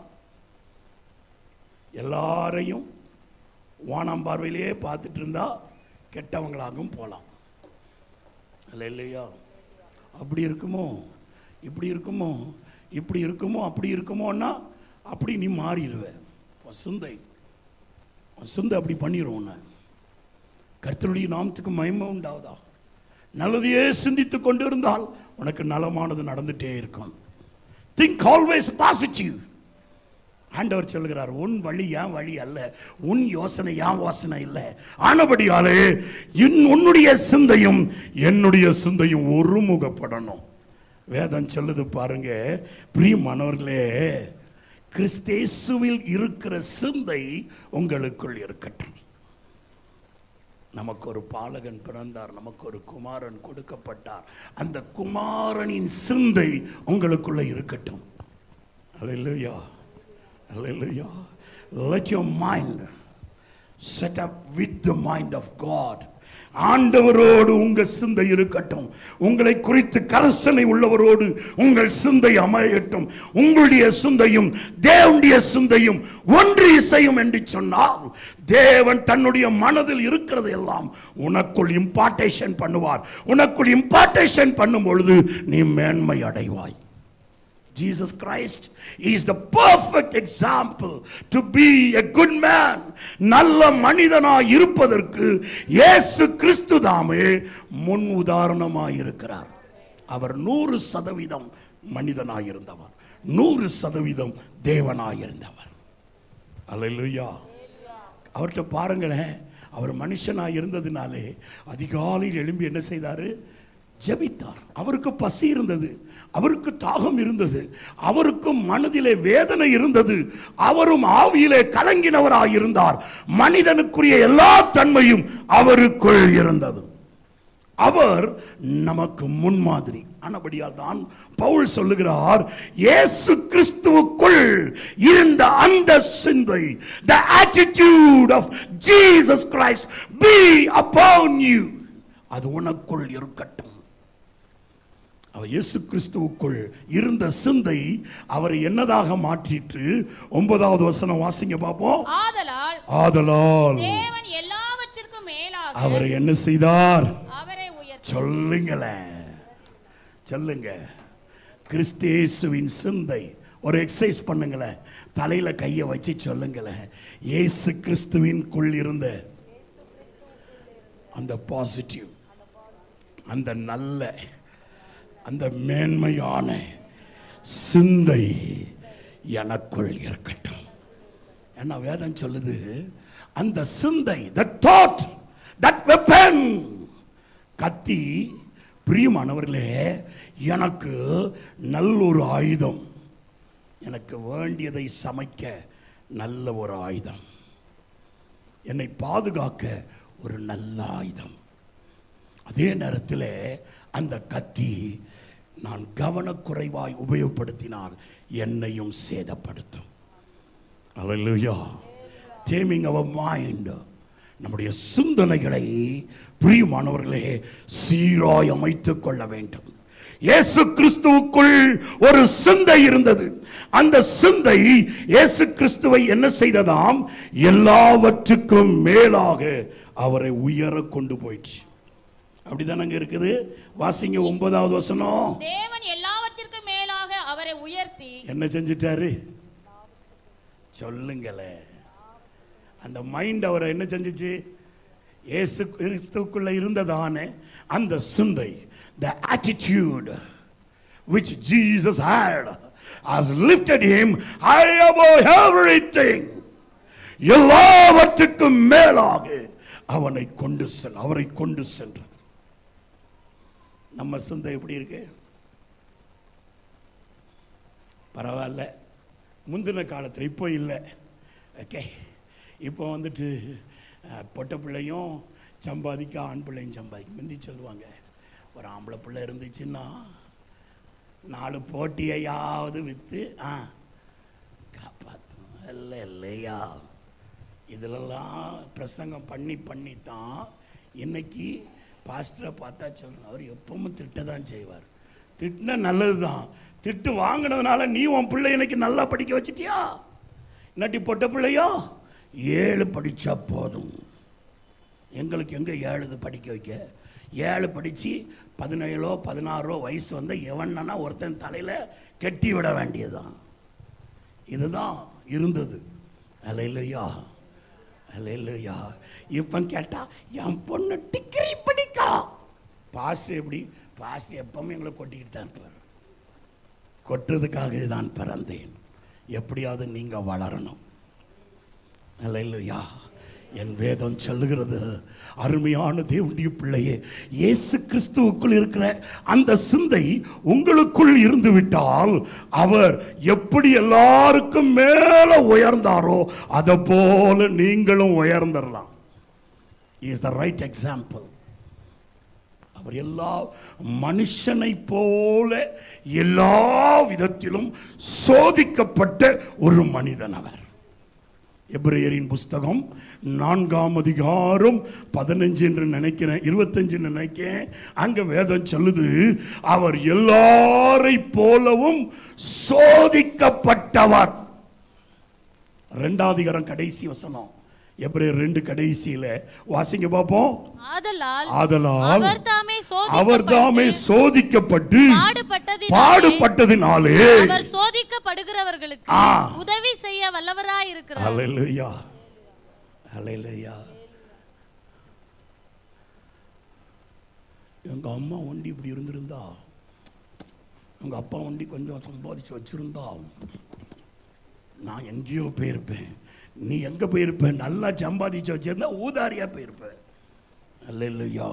எல்லாரையும் வானம் பார்வையிலேயே பார்த்துட்டு இருந்தா கெட்டவங்களாகவும் போகலாம் அல்ல இல்லையா அப்படி இருக்குமோ இப்படி இருக்குமோ இப்படி இருக்குமோ அப்படி இருக்குமோன்னா அப்படி நீ மாறிடுவ உன் சிந்தை உன் சிந்தை அப்படி பண்ணிடும் உன்னை கர்த்தருடைய நாமத்துக்கு மயமே உண்டாவதா நல்லதையே சிந்தித்து கொண்டு இருந்தால் உனக்கு நலமானது நடந்துட்டே இருக்கும் திங்க் ஆல்வேஸ் பாசிட்டிவ் ஆண்டவர் சொல்லுகிறார் உன் வழி என் வழி அல்ல உன் யோசனை என் யோசனை இல்லை ஆனபடியாலே இன் உன்னுடைய சிந்தையும் என்னுடைய சிந்தையும் ஒருமுகப்படணும் வேதம் சொல்லுது பாருங்க பிரியமானவர்களே கிறிஸ்தேசுவில் இருக்கிற சிந்தை உங்களுக்குள் இருக்கட்டும் நமக்கு ஒரு பாலகன் பிறந்தார் நமக்கு ஒரு குமாரன் கொடுக்கப்பட்டார் அந்த குமாரனின் சிந்தை உங்களுக்குள்ள இருக்கட்டும் அல்லேலூயா அல்லேலூயா let your mind set up with the mind of God ஆண்டவரோடு உங்க சிந்தை இருக்கட்டும் உங்களை குறித்து கரசனை உள்ளவரோடு உங்கள் சிந்தை அமையட்டும் உங்களுடைய சிந்தையும் தேவனுடைய சிந்தையும் ஒன்று இசையும் என்று சொன்னால் தேவன் தன்னுடைய மனதில் இருக்கிறது எல்லாம் உனக்குள் இம்பார்ட்டேஷன் பண்ணுவார் உனக்குள் இம்பார்ட்டேஷன் பண்ணும் பொழுது நீ மேன்மை அடைவாய் Jesus Christ is the perfect example to be a good man. நல்ல மனிதனாய் இருப்பதற்கு இயேசு கிறிஸ்து தாமே முன் உதாரணமாய் இருக்கிறார் அவர் நூறு சதவீதம் மனிதனாய் இருந்தவர் நூறு சதவீதம் தேவனாய் இருந்தவர் அல்லேலூயா அவர்கிட்ட பாருங்களேன் அவர் மனுஷனாய் இருந்ததுனாலே அதிகாலையில் எழும்பி என்ன செய்தாரு ஜெபித்தார் அவருக்கு பசி இருந்தது அவருக்கு தாகம் இருந்தது அவருக்கும் மனதிலே வேதனை இருந்தது அவரும் ஆவியிலே கலங்கினவராய் இருந்தார் மனிதனுக்குரிய எல்லா தன்மையும் அவருக்குள் இருந்தது அவர் நமக்கு முன்மாதிரி ஆனபடியால் தான் பவுல் சொல்லுகிறார் இயேசு கிறிஸ்துவுக்குள் இருந்த அந்த சிந்தை the attitude of Jesus Christ be upon you அது உனக்குள் இருக்கட்டும் அவர் இயேசு கிறிஸ்துவுக்குள் இருந்த சிந்தை அவரை என்னதாக மாற்றிட்டு ஒன்பதாவது வசனம் வாசிங்க பார்ப்போம் ஆதலால் ஆதலால் தேவன் எல்லாவற்றிற்கும் மேலாக அவரை என்ன செய்தார் அவரை உயர்த்தி சொல்லுங்களேன் சொல்லுங்க கிறிஸ்தேசுவின் சிந்தை ஒரு எக்ஸசைஸ் பண்ணுங்களேன் தலையில கையை வச்சு சொல்லுங்களேன் இயேசு கிறிஸ்துவின்குள் இருந்த அந்த பாசிட்டிவ் அந்த நல்ல அந்த மேன்மையான சிந்தை எனக்குள் இருக்கட்டும் என்ன வேதம் சொல்லுது அந்த சிந்தை the thought that weapon கத்தி பிரியமானவர்களே எனக்கு நல்ல ஒரு ஆயுதம் எனக்கு வேண்டியதை சமைக்க நல்ல ஒரு ஆயுதம் என்னை பாதுகாக்க ஒரு நல்ல ஆயுதம் அதே நேரத்தில் அந்த கத்தி நான் கவனக்குறைவாய் உபயோகப்படுத்தினால் என்னையும் சேதப்படுத்தும் Hallelujah. Taming our mind. நம்முடைய சிந்தனைகளை பிரியமானவர்களே சீராய் அமைத்துக் கொள்ள வேண்டும் இயேசு கிறிஸ்துவுக்குள் ஒரு சிந்தை இருந்தது அந்த சிந்தை இயேசு கிறிஸ்துவை என்ன செய்ததாம் எல்லாவற்றுக்கும் மேலாக அவரை உயர கொண்டு போயிடுச்சு அப்படிதானங்க இருக்குது வாசிங்க ஒன்பதாவது வசனம் தேவன் எல்லாவற்றிற்கும் மேலாக அவரை உயர்த்தி என்ன செஞ்சிட்டாரு சொல்லுங்களேன் அந்த மைண்ட் அவரை என்ன செஞ்சுச்சு இயேசு கிறிஸ்துக்குள்ள இருந்ததானே அந்த சிந்தை the attitude which Jesus had has lifted him high above everything எல்லாவற்றுக்கும் மேலாக அவனை கொண்டு சென் அவரை கொண்டு சென்றது நம்ம சிந்தை எப்படி இருக்கு பரவாயில்ல முந்தின காலத்தில் இப்போ இல்லை ஓகே இப்போ வந்துட்டு அஹ், பொட்ட பிள்ளையும் சம்பாதிக்க ஆண் பிள்ளையும் சம்பாதிக்க முந்தி சொல்லுவாங்க ஒரு ஆம்பளை பிள்ளை இருந்துச்சுன்னா நாலு போட்டியையாவது விற்று ஆ காப்பாற்றும் இல்லை இல்லையா இதிலெல்லாம் பிரசங்கம் பண்ணி பண்ணி தான் இன்னைக்கு பாஸ்டரை பார்த்தா சொல்லணும் அவர் எப்பவும் திட்ட தான் செய்வார் திட்டினா நல்லது தான் திட்டு வாங்கினதுனால நீ உன் பிள்ளை இன்னைக்கு நல்லா படிக்க வச்சிட்டியா இல்லாட்டி பொட்ட பிள்ளையோ ஏழு படித்தா போதும் எங்களுக்கு எங்கே ஏழுது படிக்க வைக்க ஏழு படித்து பதினேழோ பதினாறோ வயசு வந்த எவன்னா ஒருத்தன் தலையில் கட்டி விட வேண்டியதுதான் இதுதான் இருந்தது அலையிலையா அலையிலையா இப்போ கேட்டா என் பொண்ணு டிகிரி படிக்கா பாஸ்டர் எப்படி பாஸ்டர் எப்பவுமே எங்களை கொட்டிக்கிட்டு தான் இருப்பார் கொட்டுறதுக்காக தான் பிறந்தேன் எப்படியாவது நீங்க வளரணும் அல்லையா என் வேதம் சொல்லுகிறது அருமையான தேவனுடைய பிள்ளையே இயேசு கிறிஸ்துவுக்குள் இருக்கிற அந்த சிந்தை உங்களுக்குள் இருந்து விட்டால் அவர் எப்படி எல்லாருக்கும் மேல உயர்ந்தாரோ அதை போல நீங்களும் உயர்ந்துடலாம் இஸ் த ரைட் எக்ஸாம்பிள் அவர் எல்லா மனுஷனை போல எல்லா விதத்திலும் சோதிக்கப்பட்ட ஒரு மனிதன் அவர் எபிரேயரின் புஸ்தகம் நான்காம் அதிகாரம் பதினஞ்சு என்று நினைக்கிறேன் இருபத்தஞ்சு நினைக்கிறேன் அங்க வேதம் சொல்லுது அவர் எல்லாரை போலவும் சோதிக்கப்பட்டவர் ரெண்டாவது அதிகாரம் கடைசி வசனம் எபிரேயர் ரெண்டு கடைசியில வாசிங்க பார்ப்போம் ஆதலால் ஆதலால் அவர் தாமே அவர் தாமே சோதிக்கப்பட்டு பாடுபட்டதினாலே பாடுபட்டதினாலே அவர் சோதிக்கப்படுகிறவர்களுக்கு ஆ. உதவி செய்ய வல்லவராய் இருக்கிறார் ஹalleluya ஹalleluya எங்க அம்மா ஒண்டி இப்படி இருந்திருந்தா எங்க அப்பா ஒண்டி கொஞ்சம் சம்பாதிச்சு வச்சிருந்தா நான் எங்கேயோ போயிருப்பேன் நீ எங்க போயிருப்ப நல்லா சம்பாதிச்சு வச்சிருந்தா ஊதாரியா போயிருப்ப ஹalleluya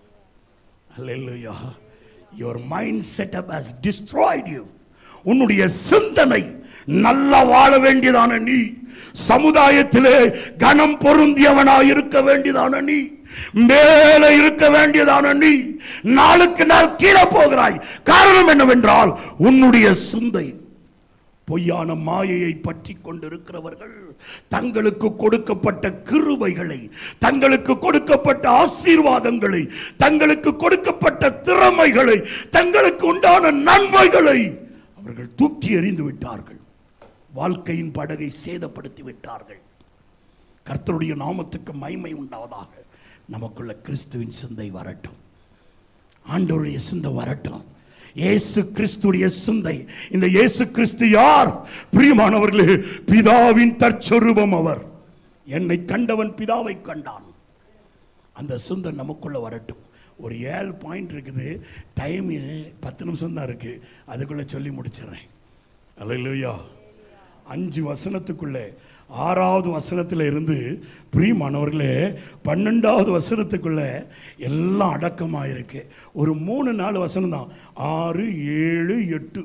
ஹalleluya your mind setup has destroyed you உன்னுடைய சிந்தனை நல்லா வாழ வேண்டியதான நீ சமுதாயத்திலே கனம் பொருந்தியவனாய் இருக்க வேண்டியதான நீ மேலே இருக்க வேண்டியதான நீ நாளுக்கு நாள் கீழே போகிறாய் காரணம் என்னவென்றால் உன்னுடைய சிந்தை பொய்யான மாயையை பற்றி கொண்டிருக்கிறவர்கள் தங்களுக்கு கொடுக்கப்பட்ட கிருபைகளை தங்களுக்கு கொடுக்கப்பட்ட ஆசீர்வாதங்களை தங்களுக்கு கொடுக்கப்பட்ட திறமைகளை தங்களுக்கு உண்டான நன்மைகளை அவர்கள் தூக்கி எறிந்து விட்டார்கள் வாழ்க்கையின் படகை சேதப்படுத்தி விட்டார்கள் கர்த்தருடைய நாமத்துக்கு மைமை உண்டாவதாக நமக்குள்ள கிறிஸ்துவின் சிந்தை வரட்டும் ஆண்டவருடைய சிந்தை வரட்டும் இயேசு கிறிஸ்துடைய சிந்தை இந்த இயேசு கிறிஸ்து யார் பிரியமானவர்களே பிதாவின் தற்சொரூபம் அவர் என்னை கண்டவன் பிதாவை கண்டான் அந்த சிந்தை நமக்குள்ள வரட்டும் ஒரு ஏழு பாயிண்ட் இருக்குது டைம் பத்து நிமிஷம் தான் இருக்கு அதுக்குள்ள சொல்லி முடிச்சிடுறேன் அல்லையா அஞ்சு வசனத்துக்குள்ளே ஆறாவது வசனத்தில் இருந்து பிரியமானவர்களே பன்னெண்டாவது வசனத்துக்குள்ள எல்லாம் அடக்கமாக இருக்கு ஒரு மூணு நாலு வசனம் தான் ஆறு ஏழு எட்டு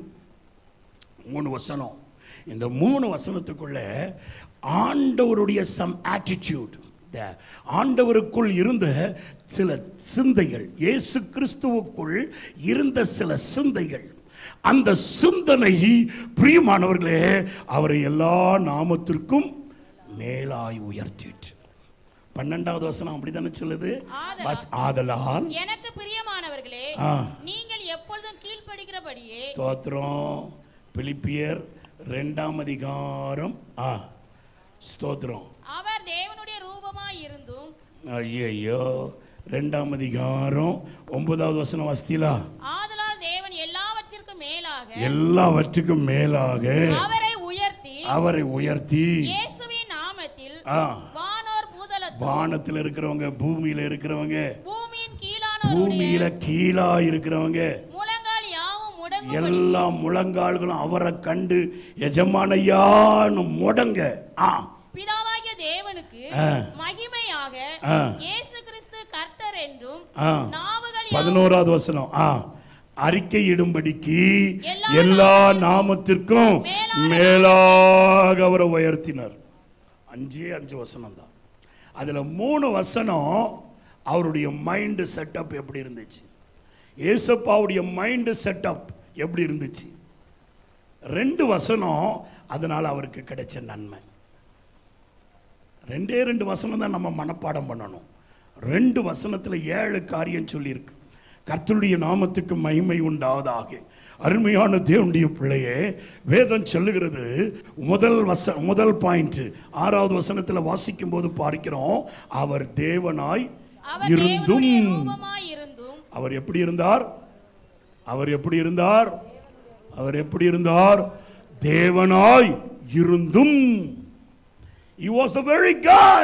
மூணு வசனம் இந்த மூணு வசனத்துக்குள்ள ஆண்டவருடைய சம் ஆட்டிடியூட் ஆண்டவருக்குள் இருந்த சில சிந்தைகள் இயேசு கிறிஸ்துவுக்குள் இருந்த சில சிந்தைகள் அந்த சிந்தனை பிரியமானவர்களே அவரை எல்லா நாமத்திற்கும் மேலாய் உயர்த்திட்டு பன்னெண்டாவது வசனம் அப்படித்தானே சொல்லுது ஆதலால். பஸ் ஆதலால் எனக்கு பிரியமானவர்களே ஆ. நீங்கள் எப்பொழுதும் கீழ்ப்படுகிறபடியே ஸ்தோத்திரம் பிலிப்பியர் ரெண்டாம் அதிகாரம் ஆ ஸ்தோத்திரம் அவர் தேவனுடைய ரூபமாய் இருந்தும் ஐயோ ரெண்டாம் அதிகாரம் ஒன்பதாவது வசனம் வசதிலா ஆதலால் தேவன் எல்லாவற்றிற்கும் மேலாக எல்லாவற்றுக்கும் மேலாக அவரை உயர்த்தி அவரை உயர்த்தி இயேசுவின் நாமத்தில் ஆ வானோர் பூதலத்தும் வானத்தில் இருக்கிறவங்க பூமியில இருக்கிறவங்க பூமியின் கீழானோருடைய பூமியில கீழா இருக்கிறவங்க முழங்கால் யாவும் முடங்கும் எல்லா முழங்கால்களும் அவரை கண்டு எஜமானையான்னு முடங்க ஆ பிதாவாகிய தேவனுக்கு ஆ. மகிமையாக ஆ. இயேசு கிறிஸ்து கர்த்தர் என்றும் ஆ நாவுகள் யாவும் பதினோராவது வசனம் ஆ அறிக்கையிடும்படிக்கு எல்லா எல்லா நாமத்திற்கும் மேலாக அவரை உயர்த்தினார் அஞ்சே அஞ்சு வசனம் தான் அதுல மூணு வசனம் அவருடைய மைண்ட் செட்டப் எப்படி இருந்துச்சு ஏசப்பாவுடைய மைண்ட் செட்டப் எப்படி இருந்துச்சு ரெண்டு வசனம் அதனால அவருக்கு கிடைச்ச நன்மை ரெண்டே ரெண்டு வசனம் தான் நம்ம மனப்பாடம் பண்ணணும் ரெண்டு வசனத்துல ஏழு காரியம் சொல்லியிருக்கு கர்த்தருடைய நாமத்துக்கு மகிமை உண்டாவதாக அருமையான தேவனுடைய பிள்ளையே வேதம் சொல்லுகிறது முதல் வச முதல் பாயிண்ட் ஆறாவது வசனத்துல வாசிக்கும் போது பார்க்கிறோம் அவர் தேவனாய் அவர் இருந்தும் தேவனுடைய ரூபமாய் இருந்தும் அவர் எப்படி இருந்தார் அவர் எப்படி இருந்தார் அவர் எப்படி இருந்தார் தேவனாய் இருந்தும் he was the very god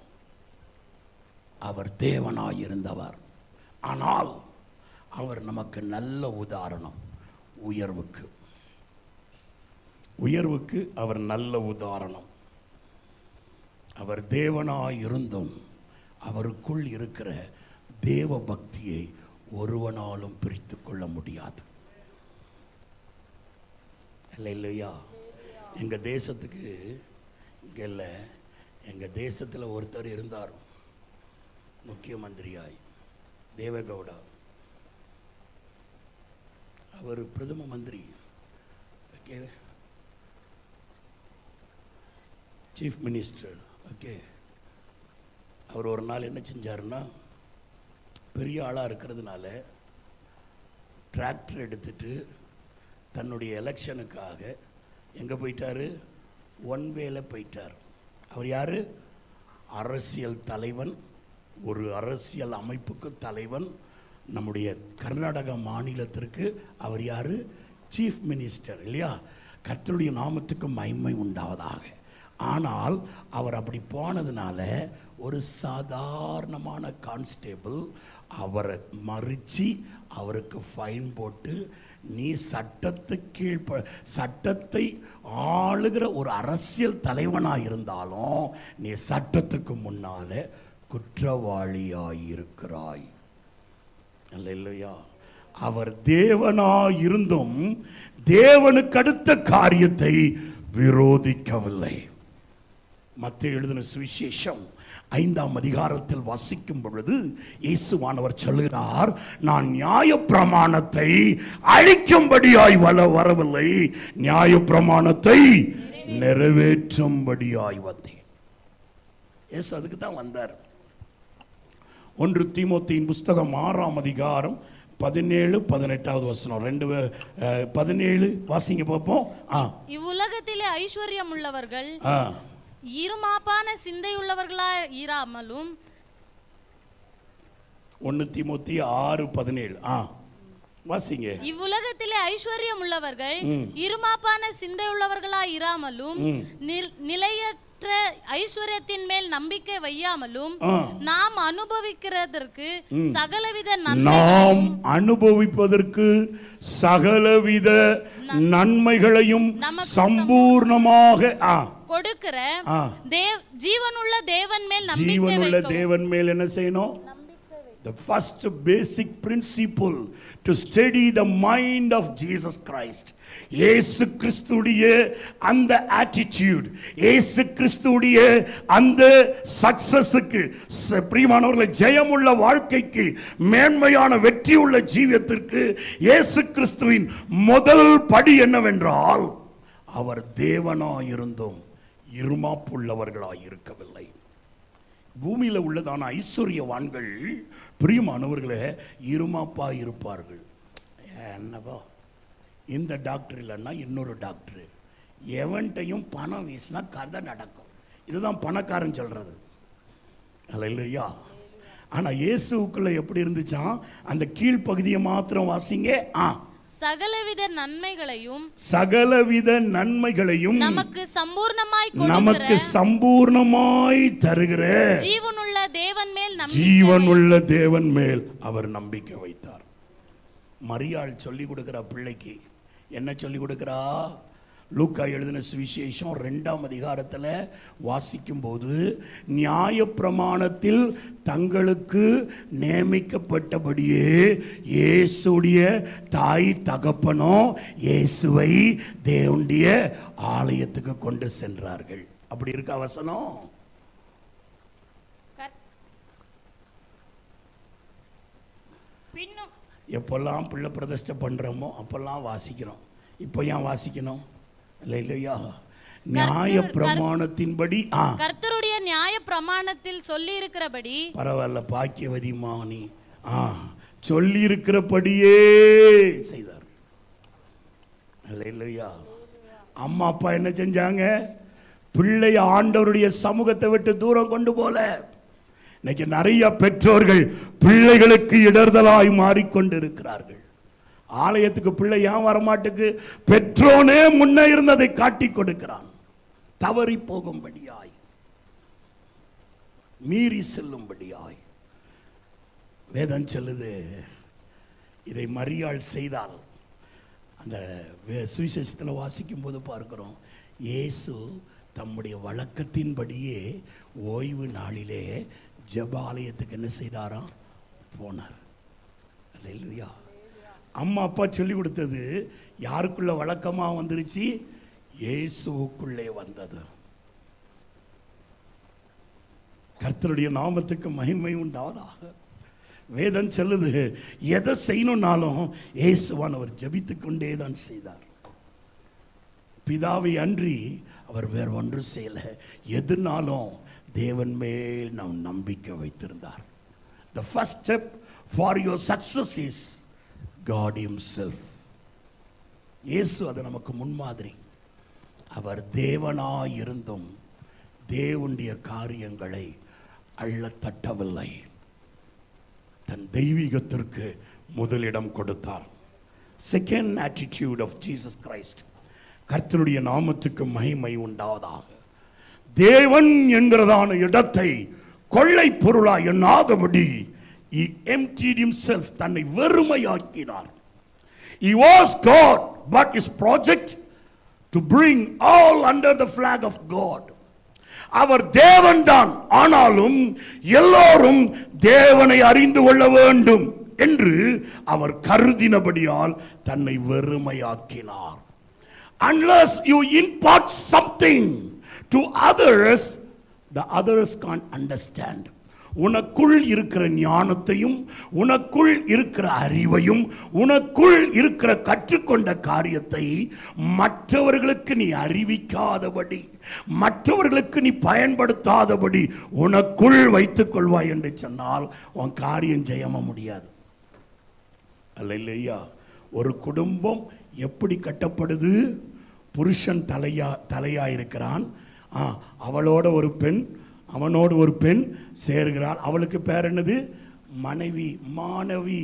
அவர் தேவனாய் இருந்தவர் ஆனால் அவர் நமக்கு நல்ல உதாரணம் உயர்வுக்கு உயர்வுக்கு அவர் நல்ல உதாரணம் அவர் தேவனாய் இருந்தும் அவருக்குள் இருக்கிற தேவ பக்தியை ஒருவனாலும் பிரித்து கொள்ள முடியாது இல்லை இல்லையா எங்க தேசத்துக்கு இங்க இல்லை எங்க தேசத்துல ஒருத்தர் இருந்தார் முக்கியமந்திரியாய் தேவகவுடா அவர் பிரதம மந்திரி ஓகே சீஃப் மினிஸ்டர் ஓகே அவர் ஒரு நாள் என்ன செஞ்சாருன்னா பெரிய ஆளாக இருக்கிறதுனால டிராக்டர் எடுத்துட்டு தன்னுடைய எலெக்ஷனுக்காக எங்கே போயிட்டாரு ஒன் வேல போயிட்டார் அவர் யார் அரசியல் தலைவன் ஒரு அரசியல் அமைப்புக்கு தலைவன் நம்முடைய கர்நாடக மாநிலத்திற்கு அவர் யார் சீஃப் மினிஸ்டர் இல்லையா கர்த்தருடைய நாமத்துக்கு மகிமை உண்டாவதாக ஆனால் அவர் அப்படி போனதுனால ஒரு சாதாரணமான கான்ஸ்டேபிள் அவரை மறித்து அவருக்கு ஃபைன் போட்டு நீ சட்டத்துக்கு கீழ்ப்ப சட்டத்தை ஆளுகிற ஒரு அரசியல் தலைவனாக இருந்தாலும் நீ சட்டத்துக்கு முன்னால குற்றவாளியாய் இருக்கிறாய் இல்லையா அவர் தேவனாய் இருந்தும் தேவனுக்கு அடுத்த காரியத்தை விரோதிக்கவில்லை மத்திய எழுதின சுவிசேஷம் ஐந்தாம் அதிகாரத்தில் வாசிக்கும் பொழுது இயேசுவானவர் சொல்கிறார் நான் நியாயப்பிரமாணத்தை அழிக்கும்படியாய் வர வரவில்லை நியாயப்பிரமாணத்தை நிறைவேற்றும்படியாய் வந்தேன் இயேசு அதுக்கு தான் வந்தார் ஒன்று தீமோத்தியின் புஸ்தகம் ஆறாம் அதிகாரம் பதினேழு பதினெட்டாவது வசனம் ரெண்டு வே- அஹ், பதினேழு வாசிங்க பார்ப்போம் ஆ இவ்வுலகத்திலே ஐஸ்வர்யம் உள்ளவர்கள் ஆ இருமாப்பான சிந்தையுள்ளவர்களா இராமலும் ஒன்று தீமோத்தி ஆறு பதினேழு ஆ வாசிங்க இவ்வுலகத்திலே ஐஸ்வர்யம் உள்ளவர்கள் ம். இருமாப்பான சிந்தையுள்ளவர்களா இராமலும் ம். நில்- நிலையற்ற ஐஸ்வர்யத்தின் மேல் நம்பிக்கை வையாமலும் ஆ. நாம் அனுபவிக்கிறதற்கு ம். சகலவித நாம் நன்மைகளையும் அனுபவிப்பதற்கு சகலவித நன்மைகளையும் நமக்கு சம்பூர்ணமாக ஆ கொடுக்கிற ஆ. தேவ் ஜீவனுள்ள தேவன் மேல் நம்பிக்கை ஜீவனுள்ள வைக்கவும் தேவன் மேல் என்ன செய்யணும் The first basic principle to study the mind of Jesus Christ. இயேசு கிறிஸ்துடைய அந்த attitude இயேசு கிறிஸ்துடைய அந்த சக்சஸுக்கு பிரியமானவர்களை ஜெயமுள்ள வாழ்க்கைக்கு மேன்மையான வெற்றியுள்ள ஜீவியத்திற்கு இயேசு கிறிஸ்துவின் முதல் படி என்னவென்றால் அவர் தேவனாயிருந்தும் இருமாப்புள்ளவர்களாய் இருக்கவில்லை பூமியில உள்ளதான ஐஸ்வர்யவான்கள் பிரியமானவர்களே இருமாப்பா இருப்பார்கள் என்னப்பா இந்த டாக்டர் இல்லைன்னா இன்னொரு டாக்டர் எவன்ட்டையும் பணம் வீசினா கதை நடக்கும் இதுதான் பணக்காரன் சொல்றது அல்ல இல்லையா ஆனா இயேசுக்குள்ள எப்படி இருந்துச்சாம் அந்த கீழ்ப்பகுதியை மாத்திரம் வாசிங்க ஆ சகலவித நன்மைகளையும் சகலவித நன்மைகளையும் நமக்கு சம்பூர்ணமாய் நமக்கு கொடுக்கிற சம்பூர்ணமாய் தருகிற ஜீவனுள்ள தேவன் மேல் நம்பிக்கை ஜீவனுள்ள தேவன் மேல் அவர் நம்பிக்கை வைத்தார் மரியாள் சொல்லி கொடுக்கிற பிள்ளைக்கு என்ன சொல்லி கொடுக்கிறா லூக்கா எழுதின சுவிசேஷம் ரெண்டாம் அதிகாரத்தில் வாசிக்கும் போது நியாயப்பிரமாணத்தில் தங்களுக்கு நியமிக்கப்பட்டபடியே இயேசுடைய தாய் தகப்பனோ இயேசுவை தேவனுடைய ஆலயத்துக்கு கொண்டு சென்றார்கள் அப்படி இருக்கா வசனம் கர்- பின்னும் எப்பெல்லாம் பிள்ளை பிரதிஷ்டை பண்ணுறோமோ அப்பெல்லாம் வாசிக்கிறோம் இப்போ ஏன் வாசிக்கணும் இல்லை இல்லையா நியாய பிரமாணத்தின்படி ஆ கர்த்தருடைய நியாய பிரமாணத்தில் சொல்லி இருக்கிறபடி பரவாயில்ல பாக்கியவதி மாணி ஆ சொல்லி இருக்கிறபடியே செய்தார் இல்லை இல்லையா அம்மா அப்பா என்ன செஞ்சாங்க பிள்ளைய ஆண்டவருடைய சமூகத்தை விட்டு தூரம் கொண்டு போல இன்னைக்கு நிறைய பெற்றோர்கள் பிள்ளைகளுக்கு இடர்தலாய் மாறிக்கொண்டிருக்கிறார்கள் ஆலயத்துக்கு பிள்ளை ஏன் வரமாட்டுக்கு பெற்றோனே முன்ன இருந்ததை காட்டி கொடுக்கிறான் தவறி போகும்படியாய் மீறி செல்லும்படியாய் வேதம் சொல்லுது இதை மரியாள் செய்தால் அந்த வே- சுவிசேஷத்தில் வாசிக்கும் போது பார்க்கிறோம் இயேசு தம்முடைய வழக்கத்தின்படியே ஓய்வு நாளிலே ஜெபாலயத்துக்கு என்ன செய்தாராம் போனார் அல்லேலூயா அம்மா அப்பா சொல்லி கொடுத்தது யாருக்குள்ள வழக்கமா வந்துருச்சு இயேசுவுக்குள்ளே வந்தது கர்த்தருடைய நாமத்துக்கு மகிமை உண்டாவதாக வேதம் சொல்லுது எதை செய்யணும்னாலும் இயேசுவானவர் ஜெபித்துக் கொண்டே தான் செய்தார் பிதாவை அன்றி அவர் வேற ஒன்று செய்யல எதுனாலும் தேவன் மேல் நாம் நம்பிக்கை வைத்திருந்தார் the first step for your success is God himself இயேசு அது நமக்கு முன்மாதிரி அவர் தேவனாய் இருந்தும் தேவனுடைய காரியங்களை அள்ள தட்டவில்லை தன் தெய்வீகத்திற்கு முதலிடம் கொடுத்தார் second attitude of Jesus Christ கர்த்தருடைய நாமத்துக்கு மகிமை உண்டாவதாக தேவன் என்கிறதான இடத்தை கொள்ளை பொருளா எண்ணாதபடி he emptied himself தன்னை வெறுமையாக்கினார் he was god but his project to bring all under the flag of god அவர் தேவன்தான் ஆனாலும் எல்லோரும் தேவனை அறிந்து கொள்ள வேண்டும் என்று அவர் கருதினபடியால் தன்னை வெறுமையாக்கினார் unless you impart something to others the others can't understand உனக்குள் இருக்கிற ஞானத்தையும் உனக்குள் இருக்கிற அறிவையும் உனக்குள் இருக்கிற கற்றுக்கொண்ட காரியத்தை மற்றவர்களுக்கு நீ அறிவிக்காதபடி மற்றவர்களுக்கு நீ பயன்படுத்தாதபடி உனக்குள் வைத்துக் கொள்வாய் என்று சொன்னால் உன் காரியம் ஜெயம முடியாது அல்ல இல்லையா ஒரு குடும்பம் எப்படி கட்டப்படுது புருஷன் தலையா தலையா இருக்கிறான் ஆ அவளோட ஒரு பெண் அவனோடு ஒரு பெண் சேர்கிறாள் அவளுக்கு பேர் என்னது மனைவி மாணவி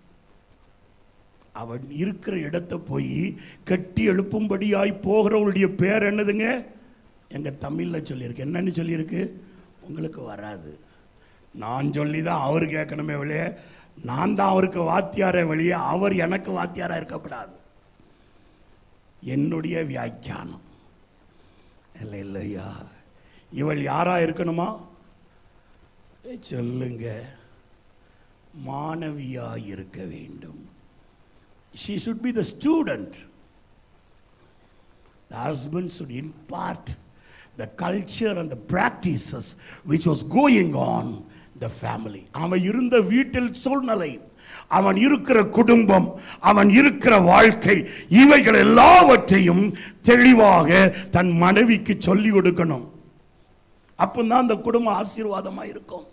அவன் இருக்கிற இடத்தை போய் கட்டி எழுப்பும்படியாய் போகிறவளுடைய பேர் என்னதுங்க எங்க தமிழ்ல சொல்லியிருக்கு என்னன்னு சொல்லியிருக்கு உங்களுக்கு வராது நான் சொல்லி தான் அவர் கேட்கணுமே வெளியே நான் தான் அவருக்கு வாத்தியாரே வெளியே அவர் எனக்கு வாத்தியாரா இருக்கப்படாது என்னுடைய வியாக்கியானம் இல்லை இல்லையா இவள் யாரா இருக்கணுமா ஏய், சொல்லுங்க மாணவியா இருக்க வேண்டும் she should be the student the husband should impart the culture and the practices which was going on the family அவன் இருந்த வீட்டில் சூழ்நிலை அவன் இருக்கிற குடும்பம் அவன் இருக்கிற வாழ்க்கை இவைகள் எல்லாவற்றையும் தெளிவாக தன் மனைவிக்கு சொல்லி கொடுக்கணும் அப்பந்தான் அந்த குடும்பம் ஆசீர்வாதமா இருக்கும்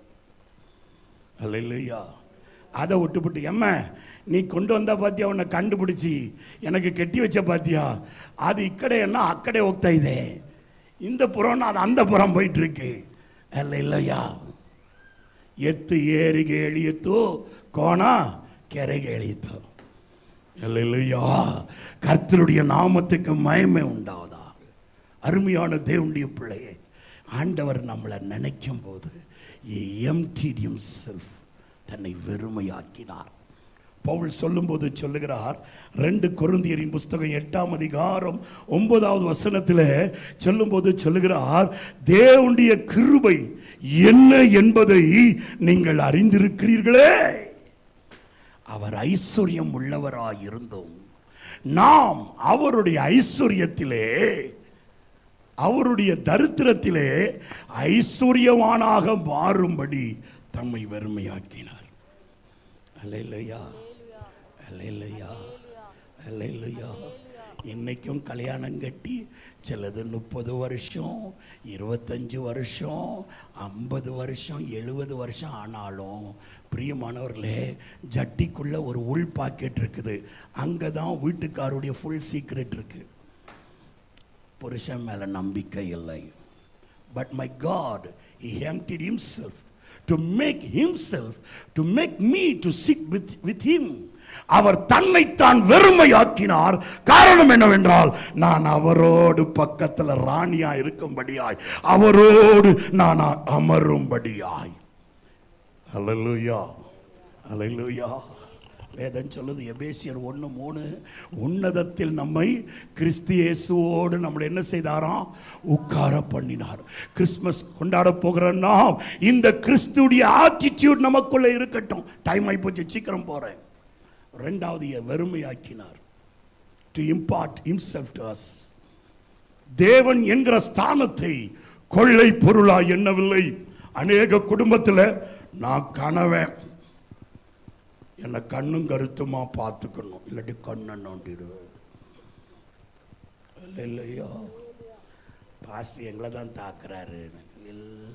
அல்லையா அதை விட்டுவிட்டு எம்ம நீ கொண்டு வந்தா பாத்தியா உன்னை கண்டுபிடிச்சி எனக்கு கெட்டி வச்ச பாத்தியா அது இக்கಡೆ என்ன அக்கಡೆ ಹೋಗ್ತಾ ಇದೆ இந்த புறம் அது அந்த புறம் போயிட்டு இருக்கு அல்ல இல்லையா ಎತ್ತು ಏರಿಗೆ ಎಳೆಯಿತು ಕೋಣ ಕೆರೆಗೆ ಎಳೆಯಿತು அல்லேலூயா கர்த்தருடைய நாமத்துக்கு மயமே உண்டாவதா அருமையான தேவனுடைய பிள்ளையே ஆண்டவர் நம்மளை நினைக்கும் போது emptied himself தன்னை வெறுமையாக்கினார் பவுல் சொல்லும்போது சொல்லுகிறார் ரெண்டு கொருந்தியரின் புஸ்தகம் எட்டாம் அதிகாரம் ஒன்பதாவது வசனத்தில் சொல்லும்போது சொல்லுகிறார் தேவனுடைய கிருபை என்ன என்பதை நீங்கள் அறிந்திருக்கிறீர்களே அவர் ஐஸ்வர்யம் உள்ளவராய் இருந்தோம் நாம் அவருடைய ஐஸ்வர்யத்திலே அவருடைய தரித்திரத்திலே ஐஸ்வர்யவானாக மாறும்படி தம்மை வெறுமையாக்கினார் அல்லையா அல்லையா அல்லையா இன்னைக்கும் கல்யாணம் கட்டி சிலது முப்பது வருஷம் இருபத்தஞ்சு வருஷம் ஐம்பது வருஷம் எழுபது வருஷம் ஆனாலும் பிரியமானவர்களே ஜட்டிக்குள்ள ஒரு உள் பாக்கெட் இருக்குது அங்கே தான் வீட்டுக்காருடைய ஃபுல் சீக்ரெட் இருக்கு புருஷன் மேல நம்பிக்கை இல்லை but my God he emptied himself to make himself to make me to sit with with him அவர் தன்னைத்தான் வெறுமையாக்கினார் காரணம் என்னவென்றால் நான் அவரோடு பக்கத்துல ராணியா இருக்கும்படியாய் அவரோடு நான் அமரும்படியாய் அல்லேலூயா அல்லேலூயா வேதம் சொல்லுது எபேசியர் ஒன்று மூணு உன்னதத்தில் நம்மை கிறிஸ்து இயேசுவோடு நம்மளை என்ன செய்தாராம் உட்கார பண்ணினார் கிறிஸ்மஸ் கொண்டாட போகிற நாம் இந்த கிறிஸ்துடைய ஆட்டிடியூட் நமக்குள்ள இருக்கட்டும் டைம் ஆயிப்போச்சு சீக்கிரம் போறேன் ரெண்டாவது எ- வெறுமையாக்கினார் to impart himself to us தேவன் என்கிற ஸ்தானத்தை கொள்ளை பொருளா எண்ணவில்லை அநேக குடும்பத்தில் நான் கனவேன் என்னை கண்ணும் கருத்துமா பார்த்துக்கணும் இல்லாட்டி கண்ணை நோண்டிடுவேன் இல்லை இல்லையோ பாஸ்டர் எங்களை தான் தாக்குறாரு இல்லை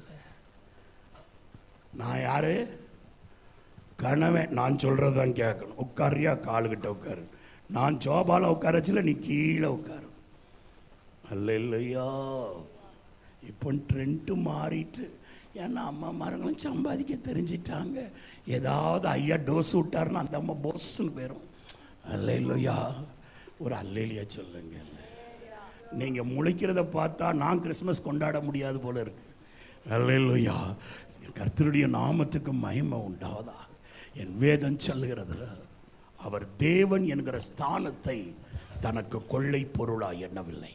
நான் யாரு கணவன் நான் சொல்றது தான் கேட்கணும் உட்காரியா காலுகிட்ட உட்காரு நான் ஜோபால உட்காரச்சில நீ கீழே உட்காரு அல்ல இல்லையா இப்போ ட்ரெண்ட்டு மாறிட்டு ஏன்னா அம்மா மாருங்களும் சம்பாதிக்க தெரிஞ்சிட்டாங்க ஏதாவது ஐயா டோஸ் விட்டாருன்னா அந்த அம்மா போஸ்ன்னு போயிடும் அல்ல இல்லையா ஒரு அல்லையிலையா சொல்லுங்க நீங்க முளைக்கிறத பார்த்தா நான் கிறிஸ்மஸ் கொண்டாட முடியாது போல இருக்கு அல்லையா கர்த்தருடைய நாமத்துக்கு மகிமை உண்டாவதா என் வேதம் சொல்லுகிறது அவர் தேவன் என்கிற ஸ்தானத்தை தனக்கு கொள்ளை பொருளாய் எண்ணவில்லை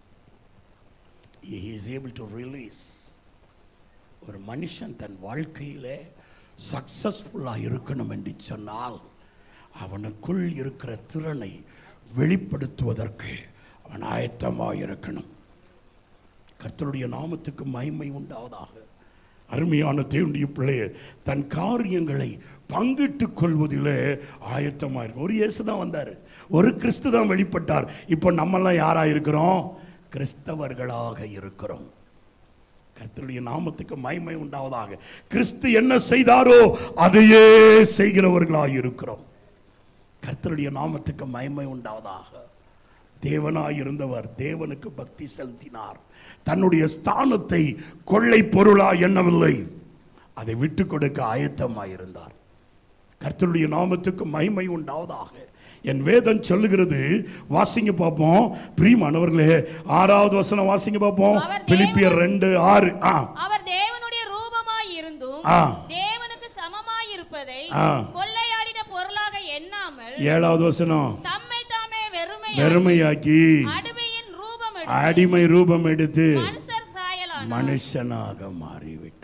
he is able to release ஒரு மனுஷன் தன் வாழ்க்கையிலே சக்சஸ்ஃபுல்லாக இருக்கணும் என்று சொன்னால் அவனுக்குள் இருக்கிற திறனை வெளிப்படுத்துவதற்கு அவன் ஆயத்தமாக இருக்கணும் கர்த்தருடைய நாமத்துக்கு மகிமை உண்டாவதாக அருமையான தேவனுடைய பிள்ளைய தன் காரியங்களை பங்கிட்டுக் கொள்வதிலே ஆயத்தமாக இருக்கும் ஒரு இயேசு தான் வந்தார் ஒரு கிறிஸ்து தான் வெளிப்பட்டார் இப்போ நம்மெல்லாம் யாரா இருக்கிறோம் கிறிஸ்தவர்களாக இருக்கிறோம் கர்த்தருடைய நாமத்துக்கு மகிமை உண்டாவதாக கிறிஸ்து என்ன செய்தாரோ அதையே செய்கிறவர்களாக இருக்கிறோம் கர்த்தருடைய நாமத்துக்கு மகிமை உண்டாவதாக தேவனாய் இருந்தவர் தேவனுக்கு பக்தி செலுத்தினார் தன்னுடைய ஸ்தானத்தை கொள்ளை பொருளா எண்ணவில்லை அதை விட்டு கொடுக்க ஆயத்தமாய் இருந்தார் கர்த்தருடைய நாமத்துக்கு மகிமை உண்டாவதாக என் வேதம் சொல்லுகிறது வாசிங்க பார்ப்போம் பிரியமானவர்களே ஆறாவது வசனம் வாசிங்க பார்ப்போம் அவர் பிலிப்பியர் ரெண்டு ஆறு ஆ அவர் தேவனுடைய ரூபமாய் இருந்தும் ஆ. தேவனுக்கு சமமாய் இருப்பதை ஆ. கொள்ளையாடின பொருளாக எண்ணாமல் ஏழாவது வசனம் தம்மை தாமே வெறுமை வெறுமையாக்கி அடிமையின் ரூபம் அடிமை ரூபம் எடுத்து மனுஷர் சாயலான மனுஷனாக மாறிவிட்டார்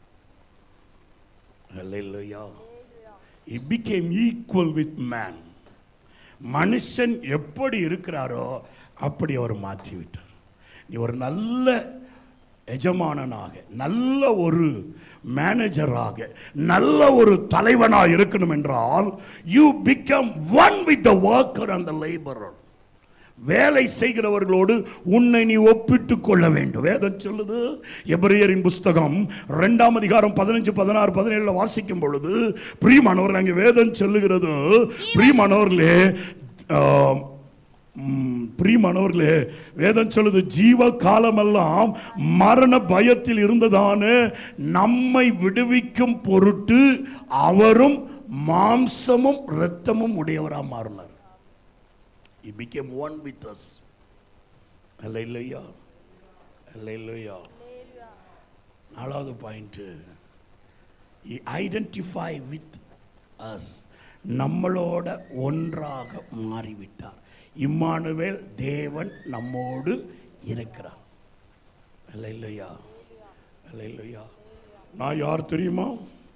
Hallelujah. He became equal with man. மனுஷன் எப்படி இருக்கிறாரோ அப்படி அவர் மாற்றி விட்டார் நீ ஒரு நல்ல எஜமானனாக நல்ல ஒரு மேனேஜராக நல்ல ஒரு தலைவனாக இருக்கணும் என்றால் you become one with the worker and the labourer வேலை செய்கிறவர்களோடு உன்னை நீ ஒப்பிட்டுக் கொள்ள வேண்டும் வேதம் சொல்லுது எபிரேயரின் புஸ்தகம் ரெண்டாம் அதிகாரம் பதினஞ்சு பதினாறு பதினேழுல வாசிக்கும் பொழுது பிரியமானவர்கள் அங்கே வேதம் சொல்லுகிறது பிரியமானவர்களே ஆம், ம், பிரியமானவர்களே வேதம் சொல்லுது ஜீவ காலமெல்லாம் மரண பயத்தில் இருந்ததான நம்மை விடுவிக்கும் பொருட்டு அவரும் மாம்சமும் இரத்தமும் உடையவராக மாறினார் He became one with us. Hallelujah. Hallelujah. நாலாவது பாயிண்ட் ஐடென்டிஃபை வித் அஸ் நம்மளோட ஒன்றாக மாறிவிட்டார் இம்மானுவேல் தேவன் நம்மோடு இருக்கிறார் அல்லையா அல்லையா நான் யார் தெரியுமா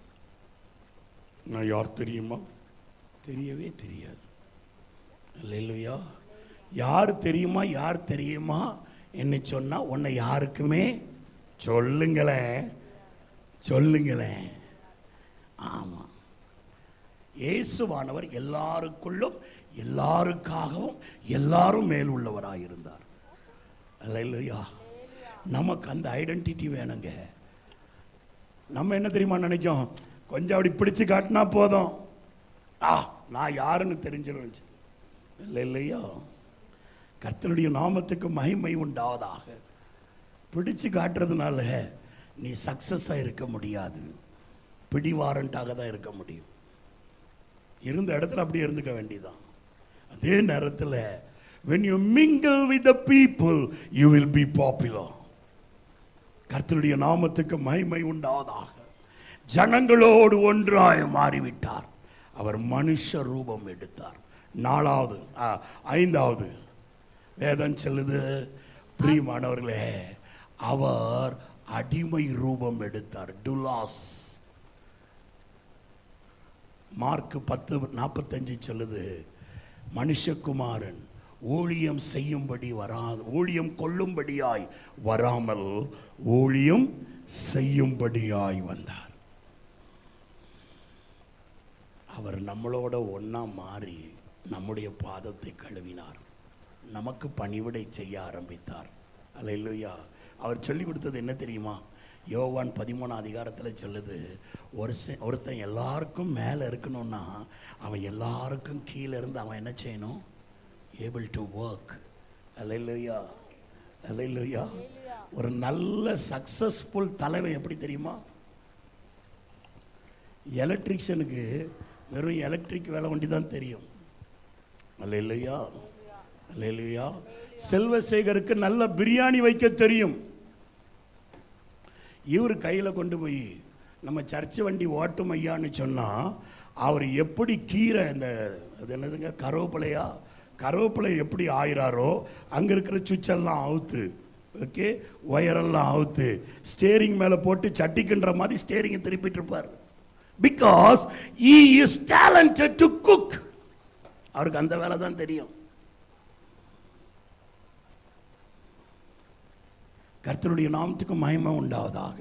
நான் யார் தெரியுமா தெரியவே தெரியாது அல்லையா யார் தெரியுமா யார் தெரியுமா என்ன சொன்னா உன்னை யாருக்குமே சொல்லுங்களேன் சொல்லுங்களேன் ஆமா இயேசுவானவர் எல்லாருக்குள்ளும் எல்லாருக்காகவும் எல்லாரும் மேல் உள்ளவராக இருந்தார் அல்லையா நமக்கு அந்த ஐடென்டிட்டி வேணுங்க நம்ம என்ன தெரியுமா நினைக்கும் கொஞ்சம் அப்படி பிடிச்சு காட்டினா போதும் ஆ நான் யாருன்னு தெரிஞ்சிடும் இல்லை இல்லையா கர்த்தருடைய நாமத்துக்கு மகிமை உண்டாவதாக பிடிச்சு காட்டுறதுனால நீ சக்சஸாக இருக்க முடியாது பிடிவாரண்டாக தான் இருக்க முடியும் இருந்த இடத்துல அப்படியே இருந்துக்க வேண்டியதான் அதே நேரத்தில் when you mingle with the people you will be popular கர்த்தருடைய நாமத்துக்கு மகிமை உண்டாவதாக ஜனங்களோடு ஒன்றாய் மாறிவிட்டார் அவர் மனுஷ ரூபம் எடுத்தார் நாலாவது ஆ, ஐந்தாவது வேதம் சொல்லுது பிரியமானவர்களே அவர் அடிமை ரூபம் எடுத்தார் டுலாஸ் மார்க் பத்து நாற்பத்தஞ்சு சொல்லுது மனுஷகுமாரன் ஊழியம் செய்யும்படி வரா ஊழியம் கொள்ளும்படியாய் வராமல் ஊழியம் செய்யும்படியாய் வந்தார் அவர் நம்மளோட ஒண்ணா மாறி நம்முடைய பாதத்தை கழுவினார் நமக்கு பணிவிடை செய்ய ஆரம்பித்தார் அல்லேலூயா அவர் சொல்லி கொடுத்தது என்ன தெரியுமா யோவான் பதிமூணாம் அதிகாரத்தில் சொல்லுது ஒரு செ- ஒருத்தன் எல்லாருக்கும் மேலே இருக்கணும்னா அவன் எல்லாருக்கும் கீழே இருந்து அவன் என்ன செய்யணும் able to work hallelujah hallelujah ஒரு நல்ல சக்சஸ்ஃபுல் தலைவன் எப்படி தெரியுமா எலக்ட்ரிஷியனுக்கு வெறும் எலக்ட்ரிக் வேலை வண்டி தான் தெரியும் அல்லேலூயா அல்லேலூயா செல்வசேகருக்கு நல்ல பிரியாணி வைக்க தெரியும் இவர் கையில் கொண்டு போய் நம்ம சர்ச்சு வண்டி ஓட்டும் ஐயான்னு சொன்னால் அவர் எப்படி கீரை இந்த அது என்னதுங்க கருவேப்பிலையா கருவேப்பிலை எப்படி ஆயிராரோ அங்கே இருக்கிற சுவிட்செல்லாம் அவுத்து ஓகே ஒயரெல்லாம் அவுத்து ஸ்டேரிங் மேலே போட்டு சட்டிக்குன்ற மாதிரி ஸ்டேரிங்கை திருப்பிட்டு இருப்பார் because he is talented to cook அவருக்கு அந்த வேலை தான் தெரியும் கர்த்தருடைய நாமத்துக்கு மகிமை உண்டாவதாக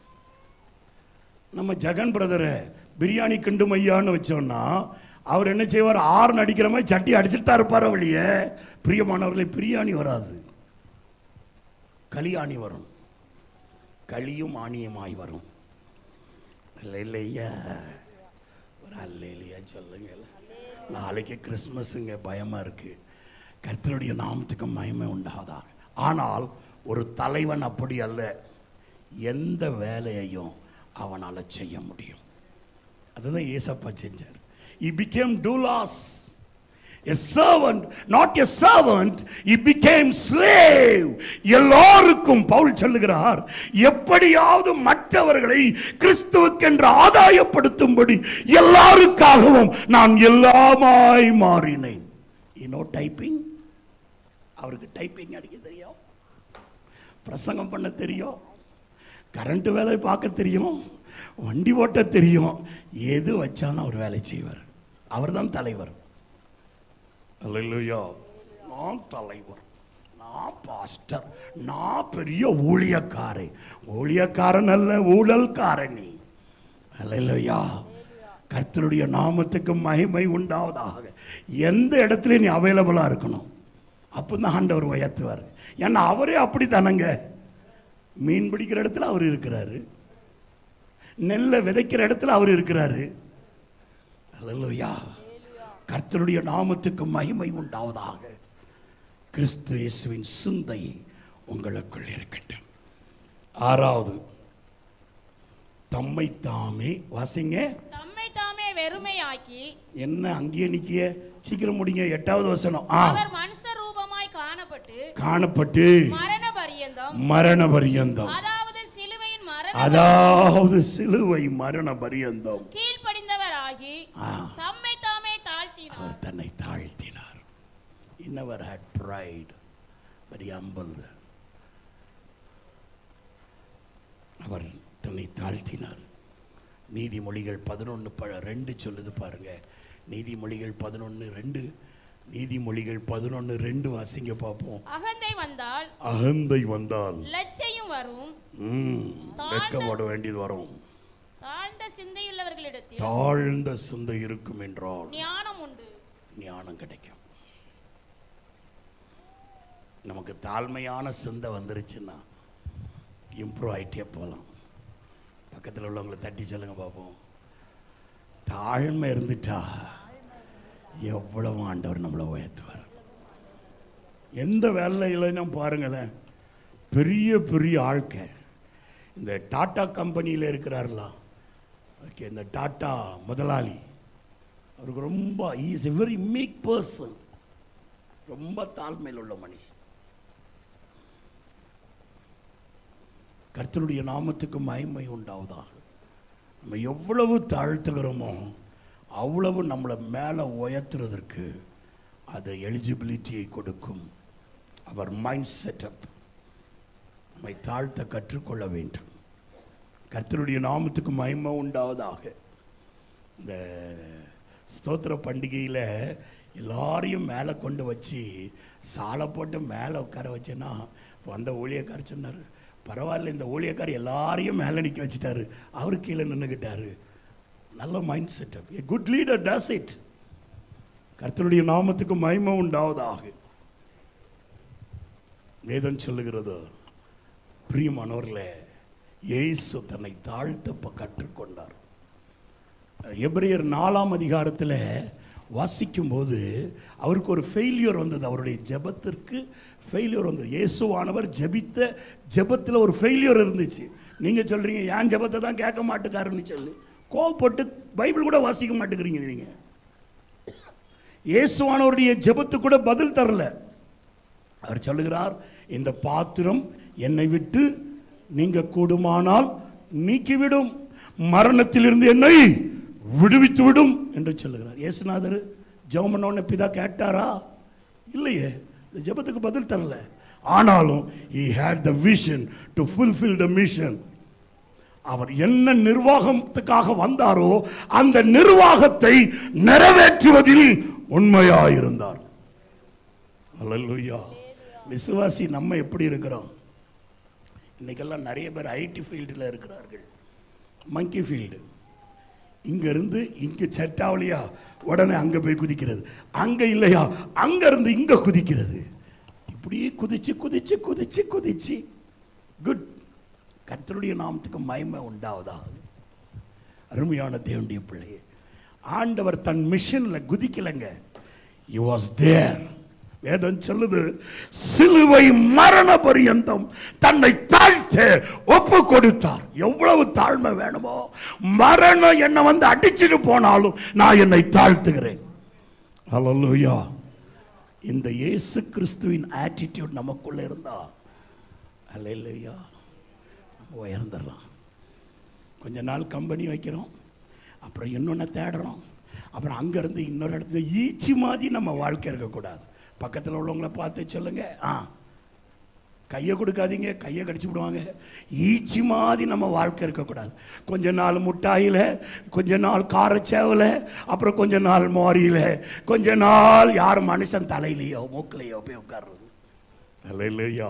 நம்ம ஜெகன் பிரதரை பிரியாணி கிண்டு மையான்னு வச்சோம்னா அவர் என்ன செய்வார் ஆறு அடிக்கிற மாதிரி சட்டி அடிச்சுட்டு தான் இருப்பார் வழிய பிரியமானவர்களே பிரியாணி வராது களியாணி வரும் களியும் ஆணியமாய் வரும் இல்லை இல்லையா ஒரு அல்ல இல்லையா சொல்லுங்க நாளைக்கு கிறிஸ்மஸுங்க பயமா இருக்கு கர்த்தருடைய நாமத்துக்கு மகிமை உண்டாவதாக ஆனால் ஒரு தலைவன் அப்படி அல்ல எந்த வேலையையும் அவனால செய்ய முடியும் அதுதான் ஏசப்பா செஞ்சார் he became doulos a servant not a servant he became slave எல்லோருக்கும் பவுல் சொல்லுகிறார் எப்படியாவது மற்றவர்களை கிறிஸ்துவுக்கென்று ஆதாயப்படுத்தும்படி எல்லாருக்காகவும் நான் எல்லாமாய் மாறினேன் இன்னோ டைப்பிங் அவருக்கு டைப்பிங் அடிக்க தெரியும் பிரசங்கம் பண்ண தெரியும் கரண்ட் வேலை பார்க்க தெரியும் வண்டி ஓட்ட தெரியும் எது வச்சாலும் அவர் வேலை செய்வார் அவர்தான் தலைவர் அல்லேலூயா நான் தலைவர் நான் பாஸ்டர் நான் பெரிய ஊழியக்காரன் ஊழியக்காரன் அல்ல ஊழல்காரணி அல்லேலூயா கர்த்தருடைய நாமத்துக்கு மகிமை உண்டாவதாக எந்த இடத்துல நீ அவைலபிளாக இருக்கணும் அப்போ தான் ஆண்டவர் உயர்த்துவார் ஏன்னா அவரே அப்படி தானங்க மீன் பிடிக்கிற இடத்துல அவர் இருக்கிறாரு நெல்லை விதைக்கிற இடத்துல அவர் இருக்கிறாரு அல்லேலூயா கர்த்தருடைய நாமத்துக்கு மகிமை உண்டாவதாக கிறிஸ்து இயேசுவின் சிந்தை உங்களுக்குள் இருக்கட்டும் ஆறாவது தம்மை தாமே வாசிங்க தம்மை தாமே வெறுமையாக்கி என்ன அங்கேயே நிக்கிய சீக்கிரம் முடிங்க எட்டாவது வசனம் ஆ அவர் மனுஷ ரூபமாய் காணப்பட்டு காணப்பட்டு மரண பரியந்தம் மரண பரியந்தம் அதாவது சிலுவையின் மரண அதாவது சிலுவை மரண பரியந்தம் கீழ்ப்படிந்தவராகி ஆ. தம்மை தாமே தாழ்த்தினார் அவர் தன்னை தாழ்த்தினார் இன்னவர் had pride but he humbled அவர் தன்னை தாழ்த்தினார் நீதிமொழிகள் பதினொன்று ப ரெண்டு சொல்லுது பாருங்க நீதிமொழிகள் பதினொன்று ரெண்டு நீதிமொழிகள் பதினொன்று ரெண்டு வாசிங்க பார்ப்போம் அகந்தை வந்தால் அகந்தை வந்தால் லட்சையும் வரும் ம், வெட்கப்பட வேண்டியது வரும் தாழ்ந்த சிந்தையுள்ளவர்களிடத்தில் தாழ்ந்த சிந்தை இருக்கும் என்றால் ஞானம் உண்டு ஞானம் கிடைக்கும் நமக்கு தாழ்மையான சிந்தை வந்துருச்சுன்னா இம்ப்ரூவ் ஆகிட்டே போகலாம் பக்கத்தில் உள்ளவங்களை தட்டி சொல்லுங்க பார்ப்போம் தாழ்மை இருந்துட்டா எவ்வளவு ஆண்டவர் நம்மளை உயர்த்துவார் எந்த வேலையிலும் பாருங்களேன் பெரிய பெரிய ஆட்கள் இந்த டாடா கம்பெனியில் இருக்கிறார்களா ஓகே இந்த டாடா முதலாளி அவருக்கு ரொம்ப is a very meek person ரொம்ப தாழ்மையில் உள்ள மனுஷன் கர்த்தருடைய நாமத்துக்கு மகிமை உண்டாவதாக நம்ம எவ்வளவு தாழ்த்துகிறோமோ அவ்வளவு நம்மளை மேலே உயர்த்துறதற்கு அது எலிஜிபிலிட்டியை கொடுக்கும் அவர் மைண்ட் செட்டப் நம்மை தாழ்த்த கற்றுக்கொள்ள வேண்டும் கர்த்தருடைய நாமத்துக்கு மகிமை உண்டாவதாக இந்த ஸ்தோத்திர பண்டிகையில் எல்லாரையும் மேலே கொண்டு வச்சு சாலை போட்டு மேலே உட்கார வச்சேன்னா வந்த ஊழியக்கார் சொன்னார் பரவாயில்ல இந்த ஊழியக்கார் எல்லாரையும் மேலே நிற்க வச்சுட்டாரு அவர் கீழே நின்றுக்கிட்டாரு நல்ல mind setup a good leader does it கர்த்தருடைய நாமத்துக்கு மகிமை உண்டாவதாக வேதம் சொல்லுகிறது பிரியமானவர்களே இயேசு தன்னை தாழ்த்த ப- கற்றுக்கொண்டார் எபிரேயர் நாலாம் அதிகாரத்தில் வாசிக்கும்போது அவருக்கு ஒரு ஃபெயிலியர் வந்தது அவருடைய ஜெபத்திற்கு ஃபெயிலியர் வந்தது இயேசுவானவர் ஜெபித்த ஜெபத்தில் ஒரு ஃபெயிலியர் இருந்துச்சு நீங்கள் சொல்கிறீங்க என் ஜெபத்தை தான் கேட்க மாட்டேக்காருன்னு சொல்லி கோவப்பட்டு பைபிள் கூட வாசிக்க மாட்டேங்கிறீங்க நீங்கள் இயேசுவானவருடைய ஜெபத்துக்கு கூட பதில் தரல அவர் சொல்லுகிறார் இந்த பாத்திரம் என்னை விட்டு நீங்க கூடுமானால் நீக்கிவிடும் மரணத்திலிருந்து என்னை விடுவித்து விடும் என்று சொல்லுகிறார் இயேசுநாதர் ஜெபம் பண்ண உடனே பிதா கேட்டாரா இல்லையே இந்த ஜெபத்துக்கு பதில் தரல ஆனாலும் he had the vision to fulfill the mission அவர் என்ன நிர்வாகத்துக்காக வந்தாரோ அந்த நிர்வாகத்தை நிறைவேற்றுவதில் உண்மையாயிருந்தார் அல்லேலூயா விசுவாசி நம்ம எப்படி இருக்கிறோம் இன்னைக்கெல்லாம் நிறைய பேர் ஐடி ஃபீல்டில் இருக்கிறார்கள் மங்கி ஃபீல்டு இங்கேருந்து இங்கே செட்டாவலியா உடனே அங்கே போய் குதிக்கிறது அங்கே இல்லையா அங்கேருந்து இங்கே குதிக்கிறது இப்படியே குதிச்சு குதிச்சு குதிச்சு குதிச்சு குட் கர்த்தருடைய நாமத்துக்கு மகிமை உண்டாவதா அருமையான தேவனுடைய பிள்ளையே ஆண்டவர் தன் மிஷன்ல குதிக்கலைங்க he was there வேதம் சொல்லுது சிலுவை மரண பரியந்தம் தன்னை தாழ்த்த ஒப்பு கொடுத்தார் எவ்வளவு தாழ்மை வேணுமோ மரணம் என்னை வந்து அடிச்சுட்டு போனாலும் நான் என்னை தாழ்த்துகிறேன் ஹalleluya இந்த இயேசு கிறிஸ்துவின் ஆட்டிடியூட் நமக்குள்ள இருந்தா அல்லையா நம்ம உயர்ந்துடலாம் கொஞ்ச நாள் கம்பெனி வைக்கிறோம் அப்புறம் இன்னொன்று தேடுறோம் அப்புறம் அங்கேருந்து இன்னொரு இடத்துல ஈச்சி மாதிரி நம்ம வாழ்க்கை இருக்கக்கூடாது பக்கத்தில் உள்ளவங்கள பார்த்து சொல்லுங்க ஆ கையை கொடுக்காதீங்க கையை கடிச்சு விடுவாங்க ஈச்சி மாதிரி நம்ம வாழ்க்கை இருக்கக்கூடாது கொஞ்ச நாள் முட்டாயில் கொஞ்ச நாள் காரச்சேவில் அப்புறம் கொஞ்ச நாள் மோரியில் கொஞ்ச நாள் யார் மனுஷன் தலையிலையோ மூக்கிலையோ போய் உட்கார்றது இல்லையா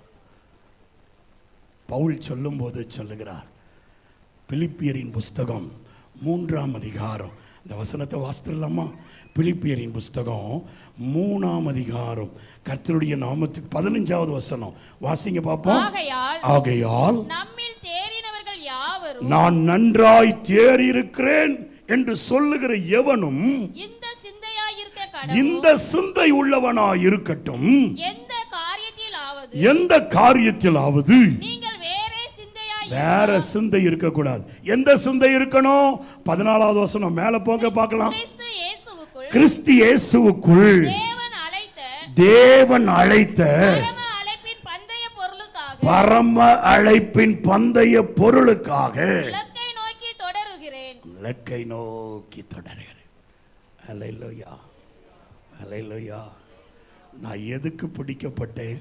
பவுல் சொல்லும்போது சொல்லுகிறார் பிலிப்பியரின் புஸ்தகம் மூன்றாம் அதிகாரம் இந்த வசனத்தை வாசித்துடலாமா பிலிப்பியரின் புஸ்தகம் மூணாம் அதிகாரம் கர்த்தருடைய நாமத்துக்கு பதினஞ்சாவது வசனம் வாசிங்க பார்ப்போம் ஆகையால் ஆகையால் நம்மில் தேறினவர்கள் யாவரும் நான் நன்றாய் தேறியிருக்கிறேன் என்று சொல்லுகிற எவனும் இந்த சிந்தையாயிருக்க கடவுள் இந்த சிந்தை உள்ளவனாய் இருக்கட்டும் எந்த காரியத்திலாவது எந்த காரியத்திலாவது நீங்கள் வேறே சிந்தையாய் வேற சிந்தை இருக்கக்கூடாது எந்த சிந்தை இருக்கணும் பதினாலாவது வசனம் மேல போக பார்க்கலாம் கிறிஸ்து இயேசுவுக்குள் கிறிஸ்து இயேசுவுக்குள் தேவன் அழைத்த தேவன் அழைத்த பரம அழைப்பின் பந்தய பொருளுக்காக பரம அழைப்பின் பந்தய பொருளுக்காக இலக்கை நோக்கி தொடருகிறேன் இலக்கை நோக்கி தொடர்கிறேன் அலையிலோயா அலையிலோயா நான் எதுக்கு பிடிக்கப்பட்டேன்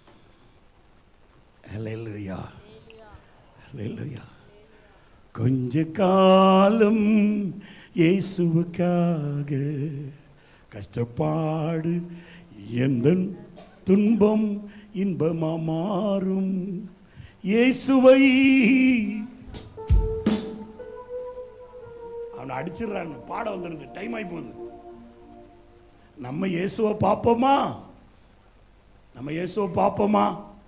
அலையிலோயா அலையிலோயா கொஞ்ச காலம் இயேசுவுக்காக கஷ்டப்பாடு எந்த துன்பம் இன்பமா மாறும் இயேசுவை அவனை அடிச்சிடுறான் பாட வந்துடுது டைம் ஆகி போகுது நம்ம இயேசுவை பார்ப்போமா நம்ம இயேசுவை பார்ப்போமா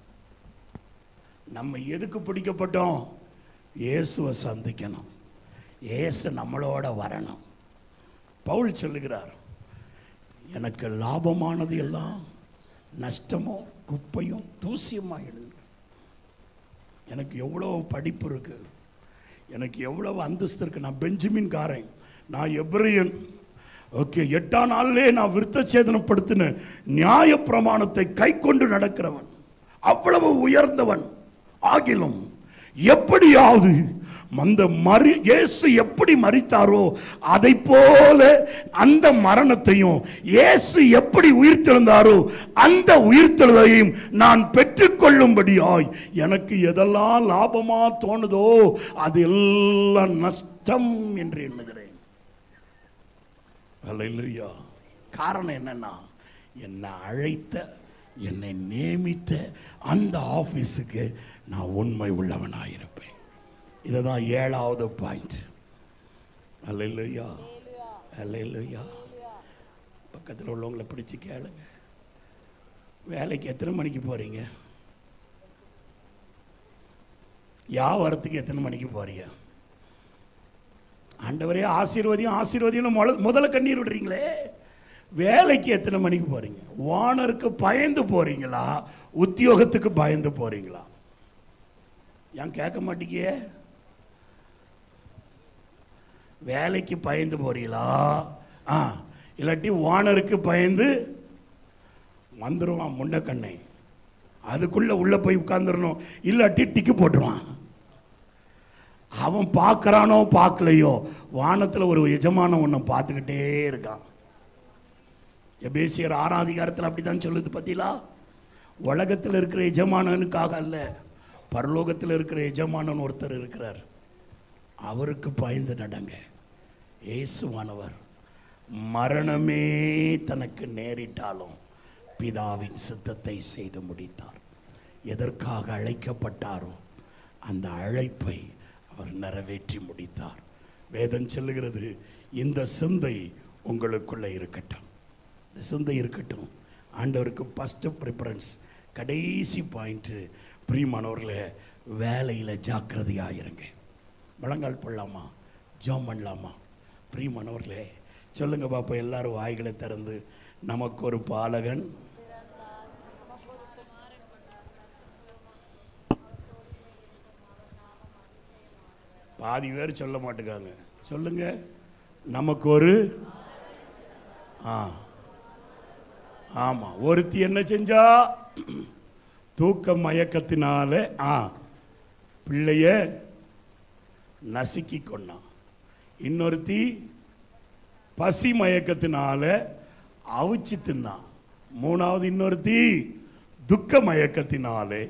நம்ம எதுக்கு பிடிக்கப்பட்டோம் இயேசுவை சந்திக்கணும் இயேசு நம்மளோட வரணும் பவுல் சொல்லுகிறார் எனக்கு லாபமானது எல்லாம் நஷ்டமோ குப்பையும் தூசியமாகிடுது எனக்கு எவ்வளோ படிப்பு இருக்கு எனக்கு எவ்வளவு அந்தஸ்து இருக்கு நான் பெஞ்சமின் காரன் நான் எப்ரியன் ஓகே எட்டாம் நாள்லே நான் விருத்த சேதனப்படுத்தின நியாய பிரமாணத்தை கை கொண்டு நடக்கிறவன் அவ்வளவு உயர்ந்தவன் ஆகிலும் எப்படியாவது அந்த மரி இயேசு எப்படி மரித்தாரோ அதை போல அந்த மரணத்தையும் இயேசு எப்படி உயிர்த்தெழுந்தாரோ அந்த உயிர்த்தெழுதையும் நான் பெற்றுக்கொள்ளும்படியாய் எனக்கு எதெல்லாம் லாபமா தோணுதோ அது எல்லாம் நஷ்டம் என்று எண்ணுகிறேன் அல்லேலூயா காரணம் என்னன்னா என்னை அழைத்த என்னை நியமித்த அந்த ஆபீஸுக்கு நான் உண்மை உள்ளவனாயிருப்பேன் இதுதான் ஏழாவது பாயிண்ட் அல்லேலூயா அல்லேலூயா பக்கத்தில் உள்ளவங்களை பிடிச்சு கேளுங்க வேலைக்கு எத்தனை மணிக்கு போறீங்க வியாபாரத்துக்கு எத்தனை மணிக்கு போறீங்க ஆண்டவரே ஆசீர்வதியும் ஆசீர்வதியும் முத முதல்ல கண்ணீர் விடுறீங்களே வேலைக்கு எத்தனை மணிக்கு போறீங்க வானருக்கு பயந்து போறீங்களா உத்தியோகத்துக்கு பயந்து போறீங்களா ஏன் கேட்க மாட்டீங்க வேலைக்கு பயந்து போறீங்களா ஆ இல்லாட்டி வானருக்கு பயந்து வந்துருவான் முண்டக்கண்ணை அதுக்குள்ள உள்ள போய் உட்கார்ந்துடணும் இல்லாட்டி டிக்கு போட்டுருவான் அவன் பார்க்கறானோ பார்க்கலையோ வானத்துல ஒரு எஜமானம் உன்னை பார்த்துக்கிட்டே இருக்கான் எபேசியர் ஆறாம் அதிகாரத்தில் அப்படித்தான் சொல்லுது பார்த்தீங்களா உலகத்தில் இருக்கிற எஜமானனுக்காக அல்ல பரலோகத்தில் இருக்கிற எஜமானன் ஒருத்தர் இருக்கிறார் அவருக்கு பயந்து நடங்க இயேசுவானவர் மரணமே தனக்கு நேரிட்டாலும் பிதாவின் சித்தத்தை செய்து முடித்தார் எதற்காக அழைக்கப்பட்டாரோ அந்த அழைப்பை அவர் நிறைவேற்றி முடித்தார் வேதம் சொல்லுகிறது இந்த சிந்தை உங்களுக்குள்ள இருக்கட்டும் இந்த சிந்தை இருக்கட்டும் ஆண்டவருக்கு ஃபஸ்ட்டு ப்ரிஃபரன்ஸ் கடைசி பாயிண்ட்டு பிரியமானவர்களே வேலையில் ஜாக்கிரதையாக இருங்க முழங்கால் போடலாமா ஜாம் பண்ணலாமா பிரியமானவர்களே சொல்லுங்க பாப்பா எல்லாரும் வாய்களை திறந்து நமக்கு ஒரு பாலகன் பாதி பேர் சொல்ல மாட்டேங்காங்க சொல்லுங்க நமக்கு ஒரு ஆ ஆமா ஒருத்தி என்ன செஞ்சா தூக்க மயக்கத்தினால ஆ பிள்ளைய நசுக்கி கொண்டான் இன்னொருத்தி பசி மயக்கத்தினால அவிச்சு தின்னான் மூணாவது இன்னொருத்தி துக்க மயக்கத்தினாலே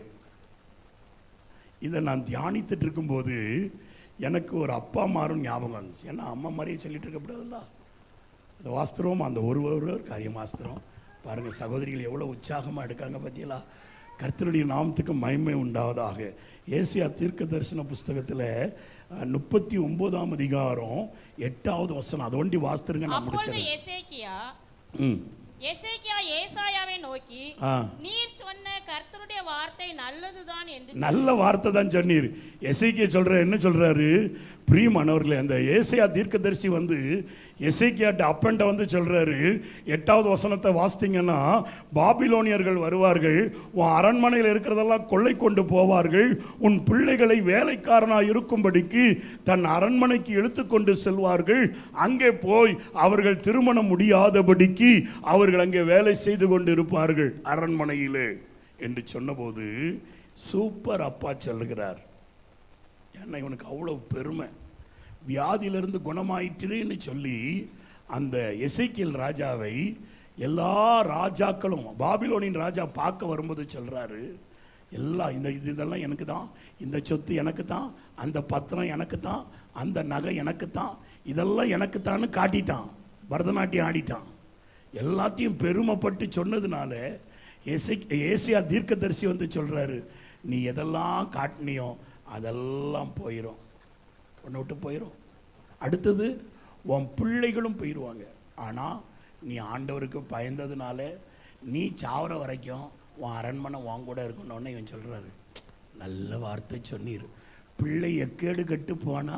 இதை நான் தியானித்துட்டு இருக்கும்போது எனக்கு ஒரு அப்பா மாரும் ஞாபகம் வந்துச்சு ஏன்னா அம்மா மாதிரியே சொல்லிட்டு இருக்கக்கூடாதுல்ல அது வாஸ்திரம் அந்த ஒரு ஒரு காரியம் வாஸ்திரம் பாருங்கள் சகோதரிகள் எவ்வளோ உற்சாகமாக எடுக்காங்க பற்றியலா கர்த்தருடைய நாமத்துக்கு மகிமை உண்டாவதாக ஏசியா தீர்க்க தரிசன புஸ்தகத்தில் முப்பத்தி ஒன்பதாம் அதிகாரம் எட்டாவது வசனம் அதை ஒண்டி வாஸ்திருங்க நான் அப்பொழுது முடிச்சிடறேன் எசேக்கியா ம் எசேக்கியா ஏசாயாவை நோக்கி ஆ நீர் சொன்ன கர்த்தருடைய வார்த்தை நல்லதுதான் என்று நல்ல வார்த்தை தான் சொன்னீர் எசைக்கிய சொல்ற என்ன சொல்றாரு பிரியமானவர்களே அந்த ஏசையா தீர்க்கதரிசி வந்து எசைக்கியாட்ட அப்பன்ட்ட வந்து சொல்றாரு எட்டாவது வசனத்தை வாசித்தீங்கன்னா பாபிலோனியர்கள் வருவார்கள் உன் அரண்மனையில் இருக்கிறதெல்லாம் கொள்ளை கொண்டு போவார்கள் உன் பிள்ளைகளை வேலைக்காரனாக இருக்கும்படிக்கு தன் அரண்மனைக்கு இழுத்து கொண்டு செல்வார்கள் அங்கே போய் அவர்கள் திருமணம் முடியாதபடிக்கு அவர்கள் அங்கே வேலை செய்து கொண்டு இருப்பார்கள் அரண்மனையிலே என்று சொன்னபோது சூப்பர் அப்பா சொல்லுகிறார் ஏன்னா இவனுக்கு அவ்வளவு பெருமை வியாதியிலிருந்து குணமாயிற்றுன்னு சொல்லி அந்த எசைக்கியல் ராஜாவை எல்லா ராஜாக்களும் பாபிலோனின் ராஜா பார்க்க வரும்போது சொல்றாரு எல்லாம் இந்த இது இதெல்லாம் எனக்கு தான் இந்த சொத்து எனக்கு தான் அந்த பத்திரம் எனக்கு தான் அந்த நகை எனக்கு தான் இதெல்லாம் எனக்கு தான்னு காட்டிட்டான் பரதநாட்டியம் ஆடிட்டான் எல்லாத்தையும் பெருமைப்பட்டு சொன்னதுனால ஏசை ஏசியா தீர்க்கதரிசி வந்து சொல்றாரு நீ எதெல்லாம் காட்டினியோ அதெல்லாம் போயிடும் உன்னை விட்டு போயிடும் அடுத்தது உன் பிள்ளைகளும் போயிடுவாங்க ஆனால் நீ ஆண்டவருக்கு பயந்ததுனால நீ சாவர வரைக்கும் உன் அரண்மனை உன் கூட இருக்கணும்னு இவன் சொல்றாரு நல்ல வார்த்தை சொன்னீர் பிள்ளை எக்கேடு கெட்டு போனா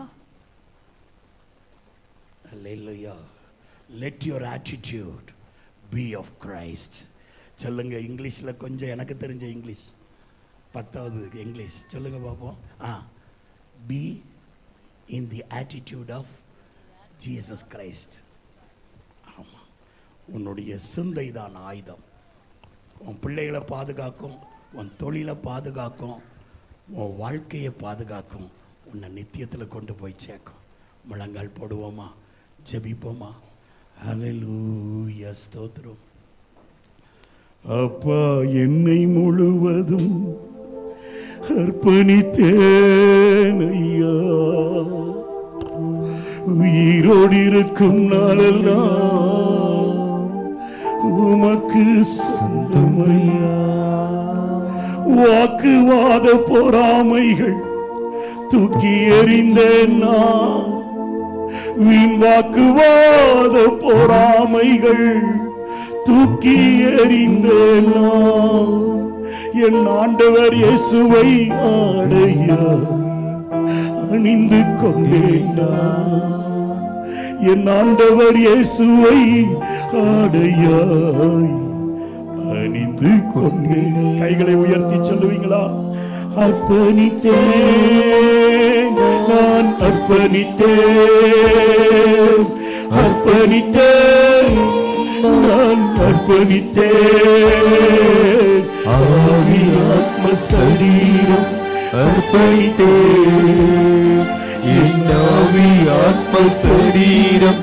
அல்லையா let your attitude be of Christ சொல்லுங்க இங்கிலீஷில் கொஞ்சம் எனக்கு தெரிஞ்ச இங்கிலீஷ் பத்தாவது இங்கிலீஷ் சொல்லுங்க பார்ப்போம் ah be in the attitude of Jesus Christ ஆமாம் உன்னுடைய சிந்தை தான் ஆயுதம் உன் பிள்ளைகளை பாதுகாக்கும் உன் தொழிலை பாதுகாக்கும் உன் வாழ்க்கையை பாதுகாக்கும் உன்னை நித்தியத்தில் கொண்டு போய் சேர்க்கும் முழங்கால் போடுவோமா ஜெபிப்போமா ஹalleluya ஸ்தோத்திரம் அப்பா என்னை முழுவதும் அர்ப்பணித்தேன் ஐயா உயிரோடு இருக்கும் நாளெல்லாம் உமக்கு சொந்தமையா வாக்குவாத பொறாமைகள் தூக்கி எறிந்தேன் நான் வீண் வாக்குவாத பொறாமைகள் தூக்கி எறிந்தேன் நான். என் ஆண்டவர் இயேசுவை ஆடையா அணிந்து கொண்டேன் நான். என் ஆண்டவர் இயேசுவை ஆடையாய் அணிந்து கொண்டேன் கைகளை உயர்த்தி சொல்லுவீங்களா அர்ப்பணித்தேன் நான் அர்ப்பணித்தேன் அர்ப்பணித்தேன் நான் அர்ப்பணித்தேன் ஆவி ஆத்ம சரீரம் அர்ப்பணித்தேன் என் ஆவி ஆத்ம சரீரம்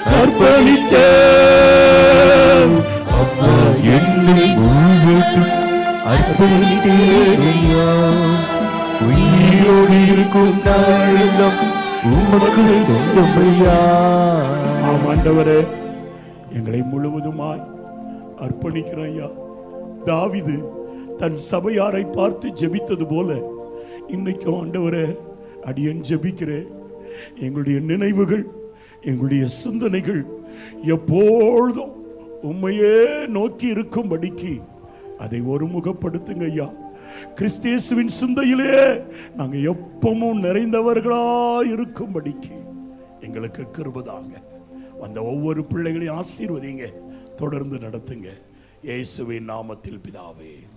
அர்ப்பணித்தேன் அப்பா என்னை முழுவதும் அர்ப்பணித்தேன் ஐயா உயிரோடு இருக்கும் தாழம் உமக்கு சொந்தமையா ஆம் ஆண்டவரே எங்களை முழுவதுமாய் அர்ப்பணிக்கிறோம் ஐயா தாவிது தன் சபையாரை பார்த்து ஜெபித்தது போல இன்னைக்கும் ஆண்டவரே அடியேன் ஜெபிக்கிறேன் எங்களுடைய நினைவுகள் எங்களுடைய சிந்தனைகள் எப்பொழுதும் உண்மையே நோக்கி இருக்கும்படிக்கு அதை ஒருமுகப்படுத்துங்க ஐயா கிறிஸ்தேசுவின் சிந்தையிலே நாங்க எப்பவும் நிறைந்தவர்களா இருக்கும்படிக்கு எங்களுக்கு கிருபதாங்க வந்த ஒவ்வொரு பிள்ளைகளையும் ஆசீர்வதிங்க தொடர்ந்து நடத்துங்க இயேசுவின் நாமத்தில் பிதாவே